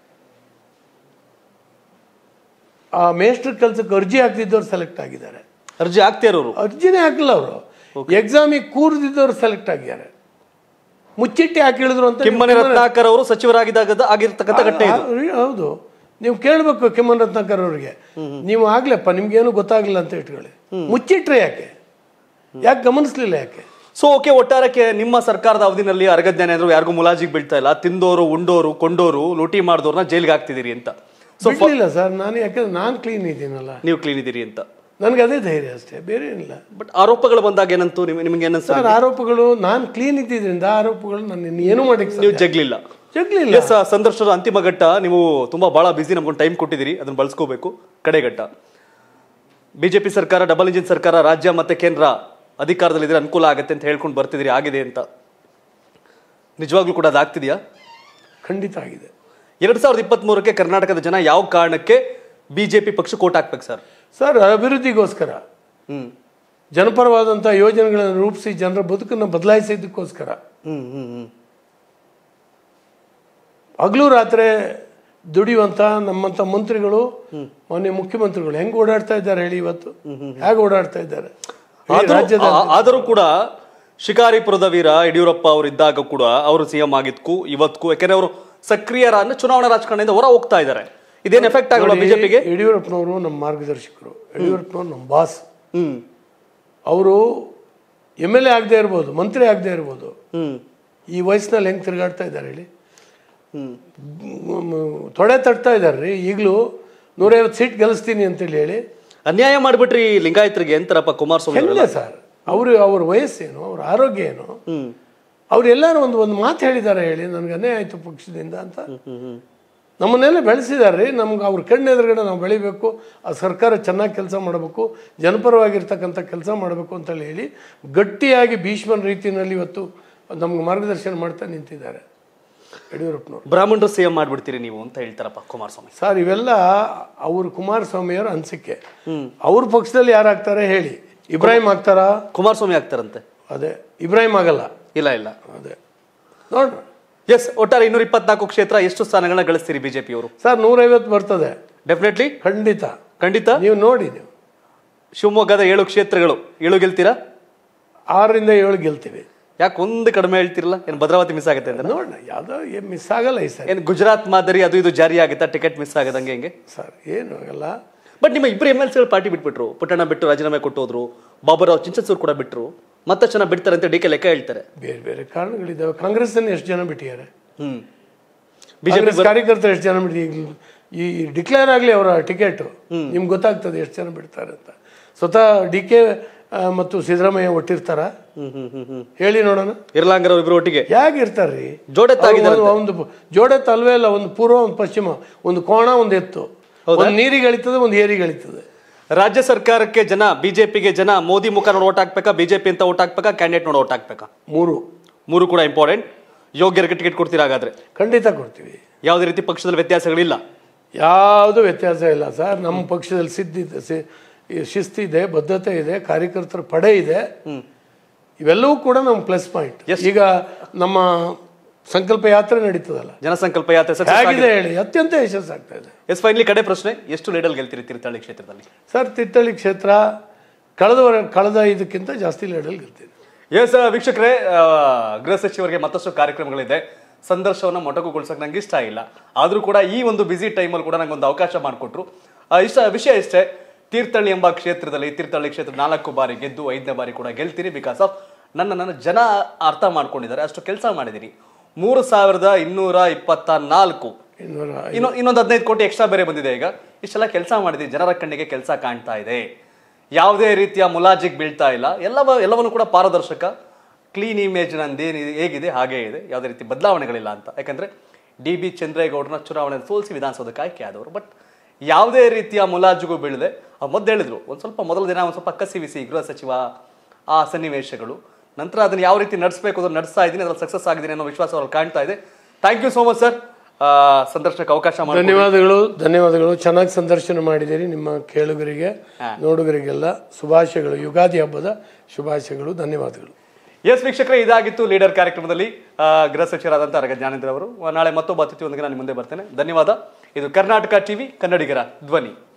ಆ ಮೇಸ್ಟರ್ ಕೆಲಸಕ್ಕೆ ಅರ್ಜಿ ಹಾಕ್ತಿದ್ದವ್ರು ಸೆಲೆಕ್ಟ್ ಆಗಿದ್ದಾರೆ ಅರ್ಜಿ ಆಗ್ತಾ ಇರೋರು ಅರ್ಜಿನೇ ಹಾಕಿಲ್ಲ ಅವರು ಎಕ್ಸಾಮಿಗೆ ಕೂರ್ದಿದ್ದವ್ರು ಸೆಲೆಕ್ಟ್ ಆಗಿದ್ದಾರೆ ಮುಚ್ಚಿಟ್ಟಿ ಹಾಕಿಳಿದ್ರು ಅಂತ ಕಿಮ್ಮನೆ ರತ್ನಾಕರ್ ಅವರು ಸಚಿವರಾಗಿದ್ದಾಗ ಆಗಿರ್ತಕ್ಕಂಥ ಘಟನೆ ಇದು ಆ, ಹೌದು ನೀವು ಕೇಳಬೇಕು ಕಿಮ್ಮನ್ ರತ್ನಾಕರ್ ಅವರಿಗೆ ನೀವು ಆಗ್ಲಪ್ಪ ನಿಮ್ಗೇನು ಗೊತ್ತಾಗ್ಲಿಲ್ಲ ಅಂತ ಇಟ್ಕೊಳ್ಳಿ ಮುಚ್ಚಿಟ್ರೆ ಯಾಕೆ ಯಾಕೆ ಗಮನಿಸ್ಲಿಲ್ಲ ಯಾಕೆ ಸೊ ಓಕೆ ಒಟ್ಟಾರಕ್ಕೆ ನಿಮ್ಮ ಸರ್ಕಾರದ ಅವಧಿನಲ್ಲಿ ಅರ್ಗಜ್ಞಾನ ಅಂದ್ರು ಯಾರಿಗೂ ಮುಲಾಜಿಗೆ ಬೀಳ್ತಾ ಇಲ್ಲ ತಿಂದೋರು ಉಂಡೋರು ಕೊಂಡೋರು ಲೂಟಿ ಮಾಡಿದವ್ರನ್ನ ಜೈಲ್ಗೆ ಹಾಕ್ತಿದ್ದೀರಿ ಅಂತ ಸೊ ಬಿಡ್ಲಿಲ್ಲ ಸರ್ ನಾನು ಯಾಕಂದ್ರೆ ನಾನು ಕ್ಲೀನ್ ಇದ್ದೀನಲ್ಲ ನೀವು ಕ್ಲೀನ್ ಇದ್ದೀರಿ ಅಂತ ನನಗೆ ಅದೇ ಧೈರ್ಯ ಅಷ್ಟೇ ಬೇರೆ ಏನಿಲ್ಲ ಬಟ್ ಆರೋಪಗಳು ಬಂದಾಗ ಏನಂತು ನಿಮ್- ನಿಮ್ಗೆ ಏನನ್ಸ ಸರ್ ಆರೋಪಗಳು ನಾನು ಕ್ಲೀನ್ ಇದ್ದಿದ್ರಿಂದ ಆರೋಪಗಳು ನಾನು ಇನ್ನು ಏನೂ ಮಾಡಕ್ಕೆ ನೀವು ಜಗ್ಲಿಲ್ಲ ಜಗ್ಲಿಲ್ಲ ಎಸ್ ಸಂದರ್ಶನದ ಅಂತಿಮ ಘಟ್ಟ ನೀವು ತುಂಬಾ ಬಹಳ ಬಿಸಿ ನಮ್ಗೊಂದು ಟೈಮ್ ಕೊಟ್ಟಿದ್ದೀರಿ ಅದನ್ನ ಬಳಸ್ಕೋಬೇಕು ಕಡೆ ಘಟ್ಟ ಬಿಜೆಪಿ ಸರ್ಕಾರ ಡಬಲ್ ಇಂಜಿನ್ ಸರ್ಕಾರ ರಾಜ್ಯ ಮತ್ತೆ ಕೇಂದ್ರ ಅಧಿಕಾರದಲ್ಲಿದ್ರೆ ಅನುಕೂಲ ಆಗುತ್ತೆ ಅಂತ ಹೇಳ್ಕೊಂಡು ಬರ್ತಿದ್ದೀರಿ ಆಗಿದೆ ಅಂತ ನಿಜವಾಗ್ಲೂ ಕೂಡ ಅದಾಗ್ತಿದೆಯಾ ಖಂಡಿತ ಆಗಿದೆ ಎರಡ್ ಸಾವಿರದ ಇಪ್ಪತ್ತ್ ಮೂರಕ್ಕೆ ಕರ್ನಾಟಕದ ಜನ ಯಾವ ಕಾರಣಕ್ಕೆ ಬಿಜೆಪಿ ಪಕ್ಷ ಕೋಟ್ ಹಾಕ್ಬೇಕು ಸರ್ ಸರ್ ಅಭಿವೃದ್ಧಿಗೋಸ್ಕರ ಹ್ಮ್ ಜನಪರವಾದಂಥ ಯೋಜನೆಗಳನ್ನು ರೂಪಿಸಿ ಜನರ ಬದುಕನ್ನು ಬದಲಾಯಿಸಿದ್ದಕ್ಕೋಸ್ಕರ ಹ್ಮ್ ಹ್ಮ್ ಹ್ಮ್ ಹಗಲು ರಾತ್ರಿ ದುಡಿಯುವಂಥ ನಮ್ಮಂಥ ಮಂತ್ರಿಗಳು ಮಾನ್ಯ ಮುಖ್ಯಮಂತ್ರಿಗಳು ಹೆಂಗ್ ಓಡಾಡ್ತಾ ಇದ್ದಾರೆ ಹೇಳಿ ಇವತ್ತು ಹೇಗೆ ಓಡಾಡ್ತಾ ಇದ್ದಾರೆ ಈ ಆದ್ರೂ- ರಾಜ್ಯದ ಆ- ಆದರೂ ಕೂಡ ಶಿಕಾರಿಪುರದ ವೀರ ಯಡಿಯೂರಪ್ಪ ಅವರು ಇದ್ದಾಗ ಕೂಡ ಅವರು ಸಿಎಂ ಆಗಿದ್ಕು ಇವತ್ಗೂ ಯಾಕಂದ್ರೆ ಅವರು ಸಕ್ರಿಯರಾದ ಚುನಾವಣಾ ರಾಜಕಾರಣದಿಂದ ಹೊರ ಹೋಗ್ತಾ ಇದ್ದಾರೆ ಇದೇನ್ ಎಫೆಕ್ಟ್ ಆಗಲ್ಲ ಬಿಜೆಪಿಗೆ ಯಡಿಯೂರಪ್ಪನವರು ನಮ್ಮ ಮಾರ್ಗದರ್ಶಕರು ಯಡಿಯೂರಪ್ಪನವರು ನಮ್ಮ ಬಾಸ್ ಹ್ಮ್ ಅವರು ಎಮ್ ಎಲ್ ಎ ಆಗದೆ ಇರ್ಬೋದು ಮಂತ್ರಿ ಆಗದೆ ಇರ್ಬೋದು ಹ್ಮ್ ಈ ವಯಸ್ಸಿನಲ್ಲಿ ಹೆಂಗೆ ತಿರುಗಾಡ್ತಾ ಇದ್ದಾರೆ ಹೇಳಿ ಹ್ಮ್ ಮ್, ತೊಡೆ ತಟ್ತಾ ಇದ್ದಾರೆ ರೀ ಈಗಲೂ ನೂರೈವತ್ತು ಸೀಟ್ ಗೆಲ್ಲಿಸ್ತೀನಿ ಅಂತೇಳಿ ಹೇಳಿ ಅನ್ಯಾಯ ಮಾಡ್ಬಿಟ್ರಿ ಲಿಂಗಾಯತರಿಗೆ ಎಂತಾರಪ್ಪ ಕುಮಾರಸ್ವಾಮಿ ಅವರು? ಹೆಂಗೆ ಸರ್ ಅವರು ಅವ್ರ ವಯಸ್ಸೇನು ಅವ್ರ ಆರೋಗ್ಯ ಏನು ಹ್ಮ್ ಅವರೆಲ್ಲರೂ ಒಂದು ಒಂದು ಮಾತು ಹೇಳಿದ್ದಾರೆ ಹೇಳಿ ನನಗೆ ಅನ್ಯಾಯ ಆಯಿತು ಪಕ್ಷದಿಂದ ಅಂತ ಹ್ಮ್ ಹ್ಮ್ ನಮ್ಮನ್ನೆಲ್ಲ ಬೆಳೆಸಿದ್ದಾರೆ ರೀ ನಮ್ಗೆ ಅವ್ರ ಕಣ್ಣೆದುರುಗಡೆ ನಾವು ಬೆಳಿಬೇಕು ಆ ಸರ್ಕಾರ ಚೆನ್ನಾಗಿ ಕೆಲಸ ಮಾಡಬೇಕು ಜನಪರವಾಗಿರ್ತಕ್ಕಂಥ ಕೆಲಸ ಮಾಡಬೇಕು ಅಂತೇಳಿ ಹೇಳಿ ಗಟ್ಟಿಯಾಗಿ ಭೀಷ್ಮನ ರೀತಿಯಲ್ಲಿ ಇವತ್ತು ನಮ್ಗೆ ಮಾರ್ಗದರ್ಶನ ಮಾಡ್ತಾ ನಿಂತಿದ್ದಾರೆ ಯಡಿಯೂರಪ್ಪನವರು ಬ್ರಾಹ್ಮಣರು ಸಿಎಂ ಮಾಡ್ಬಿಡ್ತೀರಿ ನೀವು ಅಂತ ಹೇಳ್ತಾರಪ್ಪ ಕುಮಾರಸ್ವಾಮಿ ಸರ್ ಇವೆಲ್ಲ ಅವರು ಕುಮಾರಸ್ವಾಮಿಯವರ ಅನಿಸಿಕೆ ಅವ್ರ ಪಕ್ಷದಲ್ಲಿ ಯಾರು ಆಗ್ತಾರೆ ಹೇಳಿ ಇಬ್ರಾಹಿಂ ಆಗ್ತಾರಾ ಕುಮಾರಸ್ವಾಮಿ ಆಗ್ತಾರಂತೆ ಅದೇ ಇಬ್ರಾಹಿಂ ಆಗಲ್ಲ ಇಲ್ಲ ಇಲ್ಲ ಅದೇ ನೋಡ್ರಿ ಎಸ್ ಒಟ್ಟಾರೆ ಇನ್ನೂರ ಇಪ್ಪತ್ನಾಲ್ಕು ಕ್ಷೇತ್ರ ಎಷ್ಟು ಸ್ಥಾನಗಳನ್ನ ಗಳಿಸ್ತೀರಿ ಬಿಜೆಪಿ ಅವರು ಸರ್ ನೂರೈವತ್ತು ಬರ್ತದೆ ಡೆಫಿನೆಟ್ಲಿ ಖಂಡಿತ ಖಂಡಿತ ನೀವು ನೋಡಿ ನೀವು ಶಿವಮೊಗ್ಗದ ಏಳು ಕ್ಷೇತ್ರಗಳು ಏಳು ಗೆಲ್ತೀರಾ ಆರರಿಂದ ಏಳು ಗೆಲ್ತೀವಿ ಯಾಕೆ ಒಂದು ಕಡಿಮೆ ಹೇಳ್ತಿರಲ್ಲ ಏನು ಭದ್ರಾವತಿ ಮಿಸ್ ಆಗುತ್ತೆ ಅಂತ ನೋಡೋಣ ಯಾವುದೋ ಏನು ಮಿಸ್ ಆಗಲ್ಲ ಈ ಸರಿ ಏನು ಗುಜರಾತ್ ಮಾದರಿ ಅದು ಇದು ಜಾರಿ ಆಗುತ್ತಾ ಟಿಕೆಟ್ ಮಿಸ್ ಆಗದಂಗೆ ಹೆಂಗೆ ಸರ್ ಏನು ಆಗಲ್ಲ ಬಟ್ ನಿಮ್ಮ ಇಬ್ಬರು ಎಮ್ ಎಲ್ ಸಿಗಳು ಪಾರ್ಟಿ ಬಿಟ್ಬಿಟ್ರು ಪುಟ್ಟಣ್ಣ ಬಿಟ್ಟು ರಾಜೀನಾಮೆ ಕೊಟ್ಟು ಹೋದ್ರು ಬಾಬುರಾವ್ ಚಿಂಚಸೂರು ಕೂಡ ಬಿಟ್ರು ಮತ್ತಷ್ಟು ಜನ ಬಿಡ್ತಾರೆ ಅಂತ ಡಿ ಕೆ ಲೆಕ್ಕ ಹೇಳ್ತಾರೆ ಬೇರೆ ಬೇರೆ ಕಾರಣಗಳಿದ್ದಾವೆ ಕಾಂಗ್ರೆಸ್ ಎಷ್ಟು ಜನ ಬಿಟ್ಟಿದ್ದಾರೆ ಹ್ಮ್ ಬಿಜೆಪಿ ಕಾಂಗ್ರೆಸ್ ಕಾರ್ಯಕರ್ತರು ಎಷ್ಟು ಜನ ಬಿಟ್ಟು ಈಗ ಈ ಡಿಕ್ಲೇರ್ ಆಗಲಿ ಅವರ ಟಿಕೆಟ್ ನಿಮ್ಗೆ ಗೊತ್ತಾಗ್ತದೆ ಎಷ್ಟು ಜನ ಬಿಡ್ತಾರೆ ಅಂತ ಸ್ವತಃ ಡಿ ಕೆ ಮತ್ತು ಸಿದ್ದರಾಮಯ್ಯ ಒಟ್ಟಿರ್ತಾರ ಹ್ಮ್ ಹ್ಮ್ ಹ್ಮ್ ಹ್ಮ್ ಹೇಳಿ ನೋಡೋಣ ಇರ್ಲಾಂಗರ್ ಇಬ್ರು ಒಟ್ಟಿಗೆ ಹೇಗೆ ಇರ್ತಾರ್ರಿ ಜೋಡೆತ್ತಾಗಿದ್ದಾರೆ ಅವ್ರು ಒಂದು ಜೋಡೆತ್ ಅಲ್ವೇ ಅಲ್ಲ ಒಂದು ಪೂರ್ವ ಒಂದು ಪಶ್ಚಿಮ ಒಂದು ಕೋಣ ಒಂದು ಎತ್ತು ಒಂದು ನೀರಿಗೆ ಎಳಿತದೆ ಒಂದು ಏರಿಗೆ ಎಳಿತದೆ ರಾಜ್ಯ ಸರ್ಕಾರಕ್ಕೆ ಜನ ಬಿಜೆಪಿಗೆ ಜನ ಮೋದಿ ಮುಖ ನೋಡಿ ಓಟ್ ಹಾಕ್ಬೇಕಾ ಬಿಜೆಪಿ ಅಂತ ಓಟ್ ಹಾಕ್ಬೇಕಾ ಕ್ಯಾಂಡಿಡೇಟ್ ನೋಡಿ ಓಟ್ ಹಾಕ್ಬೇಕಾ ಮೂರು ಮೂರು ಕೂಡ ಇಂಪಾರ್ಟೆಂಟ್ ಯೋಗ್ಯರಿಗೆ ಟಿಕೆಟ್ ಕೊಡ್ತೀರಾ ಹಾಗಾದ್ರೆ ಖಂಡಿತ ಕೊಡ್ತೀವಿ ಯಾವುದೇ ರೀತಿ ಪಕ್ಷದಲ್ಲಿ ವ್ಯತ್ಯಾಸಗಳಿಲ್ಲ ಯಾವುದೂ ವ್ಯತ್ಯಾಸ ಇಲ್ಲ ಸರ್ ನಮ್ಮ ಪಕ್ಷದಲ್ಲಿ ಸಿದ್ಧಿದೆ ಸಿ- ಈ ಶಿಸ್ತಿದೆ ಬದ್ಧತೆ ಇದೆ ಕಾರ್ಯಕರ್ತರ ಪಡೆ ಇದೆ ಇವೆಲ್ಲವೂ ಕೂಡ ನಮ್ಮ ಪ್ಲಸ್ ಪಾಯಿಂಟ್ ಈಗ ನಮ್ಮ ಸಂಕಲ್ಪ ಯಾತ್ರೆ ನಡೀತದಲ್ಲ ಜನಸಂಕಲ್ಪ ಯಾತ್ರೆ success ಆಗಿದೆ. ಹೇಗಿದೆ ಹೇಳಿ ಅತ್ಯಂತ ಯಶಸ್ಸಾಗ್ತಾ ಇದೆ ಎಸ್ ಫೈನಲಿ ಕಡೆ ಪ್ರಶ್ನೆ ಎಷ್ಟು ಲೀಡಲ್ ಗೆಲ್ತೀರಿ ತೀರ್ಥಹಳ್ಳಿ ಕ್ಷೇತ್ರದಲ್ಲಿ ಸರ್ ತಿತ್ತಳ್ಳಿ ಕ್ಷೇತ್ರ ಕಳೆದ ವರ ಕಳೆದ ಇದಕ್ಕಿಂತ ಜಾಸ್ತಿ ಲೀಡಲ್ ಗೆಲ್ತೀವಿ ಎಸ್ ವೀಕ್ಷಕರೇ ಆ, ಗೃಹ ಸಚಿವರಿಗೆ ಮತ್ತಷ್ಟು ಕಾರ್ಯಕ್ರಮಗಳಿದೆ ಸಂದರ್ಶನವನ್ನು ಮೊಟಕುಗೊಳಿಸಕ್ಕೆ ನಂಗೆ ಇಷ್ಟ ಇಲ್ಲ ಆದರೂ ಕೂಡ ಈ ಒಂದು ಬ್ಯುಸಿ ಟೈಮಲ್ಲಿ ಕೂಡ ನಂಗೆ ಒಂದು ಅವಕಾಶ ಮಾಡಿಕೊಟ್ರು ಇಷ್ಟ ವಿಷಯ ಇಷ್ಟೇ ತೀರ್ಥಹಳ್ಳಿ ಎಂಬ ಕ್ಷೇತ್ರದಲ್ಲಿ ತೀರ್ಥಹಳ್ಳಿ ಕ್ಷೇತ್ರ ನಾಲ್ಕು ಬಾರಿ ಗೆದ್ದು ಐದನೇ ಬಾರಿ ಕೂಡ ಗೆಲ್ತೀನಿ ಬಿಕಾಸ್ ಆಫ್ ನನ್ನ ನನ್ನ ಜನ ಅರ್ಥ ಮಾಡ್ಕೊಂಡಿದ್ದಾರೆ ಅಷ್ಟು ಕೆಲಸ ಮಾಡಿದ್ದೀನಿ ಮೂರು ಸಾವಿರದ ಇನ್ನೂರ ಇಪ್ಪತ್ತ ನಾಲ್ಕು ಇನ್ನೂರ ಇನ್ನು ಇನ್ನೊಂದು ಹದಿನೈದು ಕೋಟಿ ಎಕ್ಸ್ಟ್ರಾ ಬೇರೆ ಬಂದಿದೆ ಈಗ ಇಷ್ಟೆಲ್ಲ ಕೆಲಸ ಮಾಡಿದ್ದೀವಿ ಜನರ ಕಣ್ಣಿಗೆ ಕೆಲಸ ಕಾಣ್ತಾ ಇದೆ ಯಾವುದೇ ರೀತಿಯ ಮುಲಾಜಿಗೆ ಬೀಳ್ತಾ ಇಲ್ಲ ಎಲ್ಲವ ಎಲ್ಲವನ್ನು ಕೂಡ ಪಾರದರ್ಶಕ ಕ್ಲೀನ್ ಇಮೇಜ್ ನಂದೇನಿದೆ ಹೇಗಿದೆ ಹಾಗೇ ಇದೆ ಯಾವುದೇ ರೀತಿ ಬದಲಾವಣೆಗಳಿಲ್ಲ ಅಂತ ಯಾಕಂದ್ರೆ ಡಿ ಬಿ ಚಂದ್ರೇಗೌಡರನ್ನ ಚುನಾವಣೆ ಸೋಲಿಸಿ ವಿಧಾನಸೌಧಕ್ಕೆ ಆಯ್ಕೆ ಆದವರು ಬಟ್ ಯಾವುದೇ ರೀತಿಯ ಮುಲಾಜಿಗೂ ಬೀಳದೆ ಅವ್ರು ಮೊದಲು ಹೇಳಿದ್ರು ಒಂದು ಸ್ವಲ್ಪ ಮೊದಲ ದಿನ ಒಂದು ಸ್ವಲ್ಪ ಕಸಿವಿಸಿ ಗೃಹ ಸಚಿವ ಆ ಸನ್ನಿವೇಶಗಳು ನಂತರ ಅದನ್ನು ಯಾವ ರೀತಿ ನಡೆಸಬೇಕು ಅದನ್ನು ನಡೆಸ್ತಾ ಇದ್ದೀನಿ ಅದ್ರಲ್ಲಿ ಸಕ್ಸಸ್ ಆಗಿದ್ದೀನಿ ಅನ್ನೋ ವಿಶ್ವಾಸ ಅವ್ರಲ್ಲಿ ಕಾಣ್ತಾ ಇದೆ thank you so much sir ಸಂದರ್ಶನಕ್ಕೆ ಅವಕಾಶ ಮಾಡಿ ಧನ್ಯವಾದಗಳು ಧನ್ಯವಾದಗಳು ಚೆನ್ನಾಗಿ ಸಂದರ್ಶನ ಮಾಡಿದ್ದೀರಿ ನಿಮ್ಮ ಕೇಳುಗರಿಗೆ ನೋಡುಗರಿಗೆಲ್ಲ ಶುಭಾಶಯಗಳು ಯುಗಾದಿ ಹಬ್ಬದ ಶುಭಾಶಯಗಳು ಧನ್ಯವಾದಗಳು ಎಸ್ ವೀಕ್ಷಕರೇ ಇದಾಗಿತ್ತು ಲೀಡರ್ ಕಾರ್ಯಕ್ರಮದಲ್ಲಿ ಆ, ಗೃಹ ಸಚಿವರಾದಂಥ ಅರಗ ಜ್ಞಾನೇಂದ್ರ ಅವರು ನಾಳೆ ಮತ್ತೊಬ್ಬ ಅತಿಥಿಯೊಂದಿಗೆ ನಾನು ನಿಮ್ಮ ಮುಂದೆ ಬರ್ತೇನೆ ಧನ್ಯವಾದ ಇದು ಕರ್ನಾಟಕ ಟಿವಿ ಕನ್ನಡಿಗರ ಧ್ವನಿ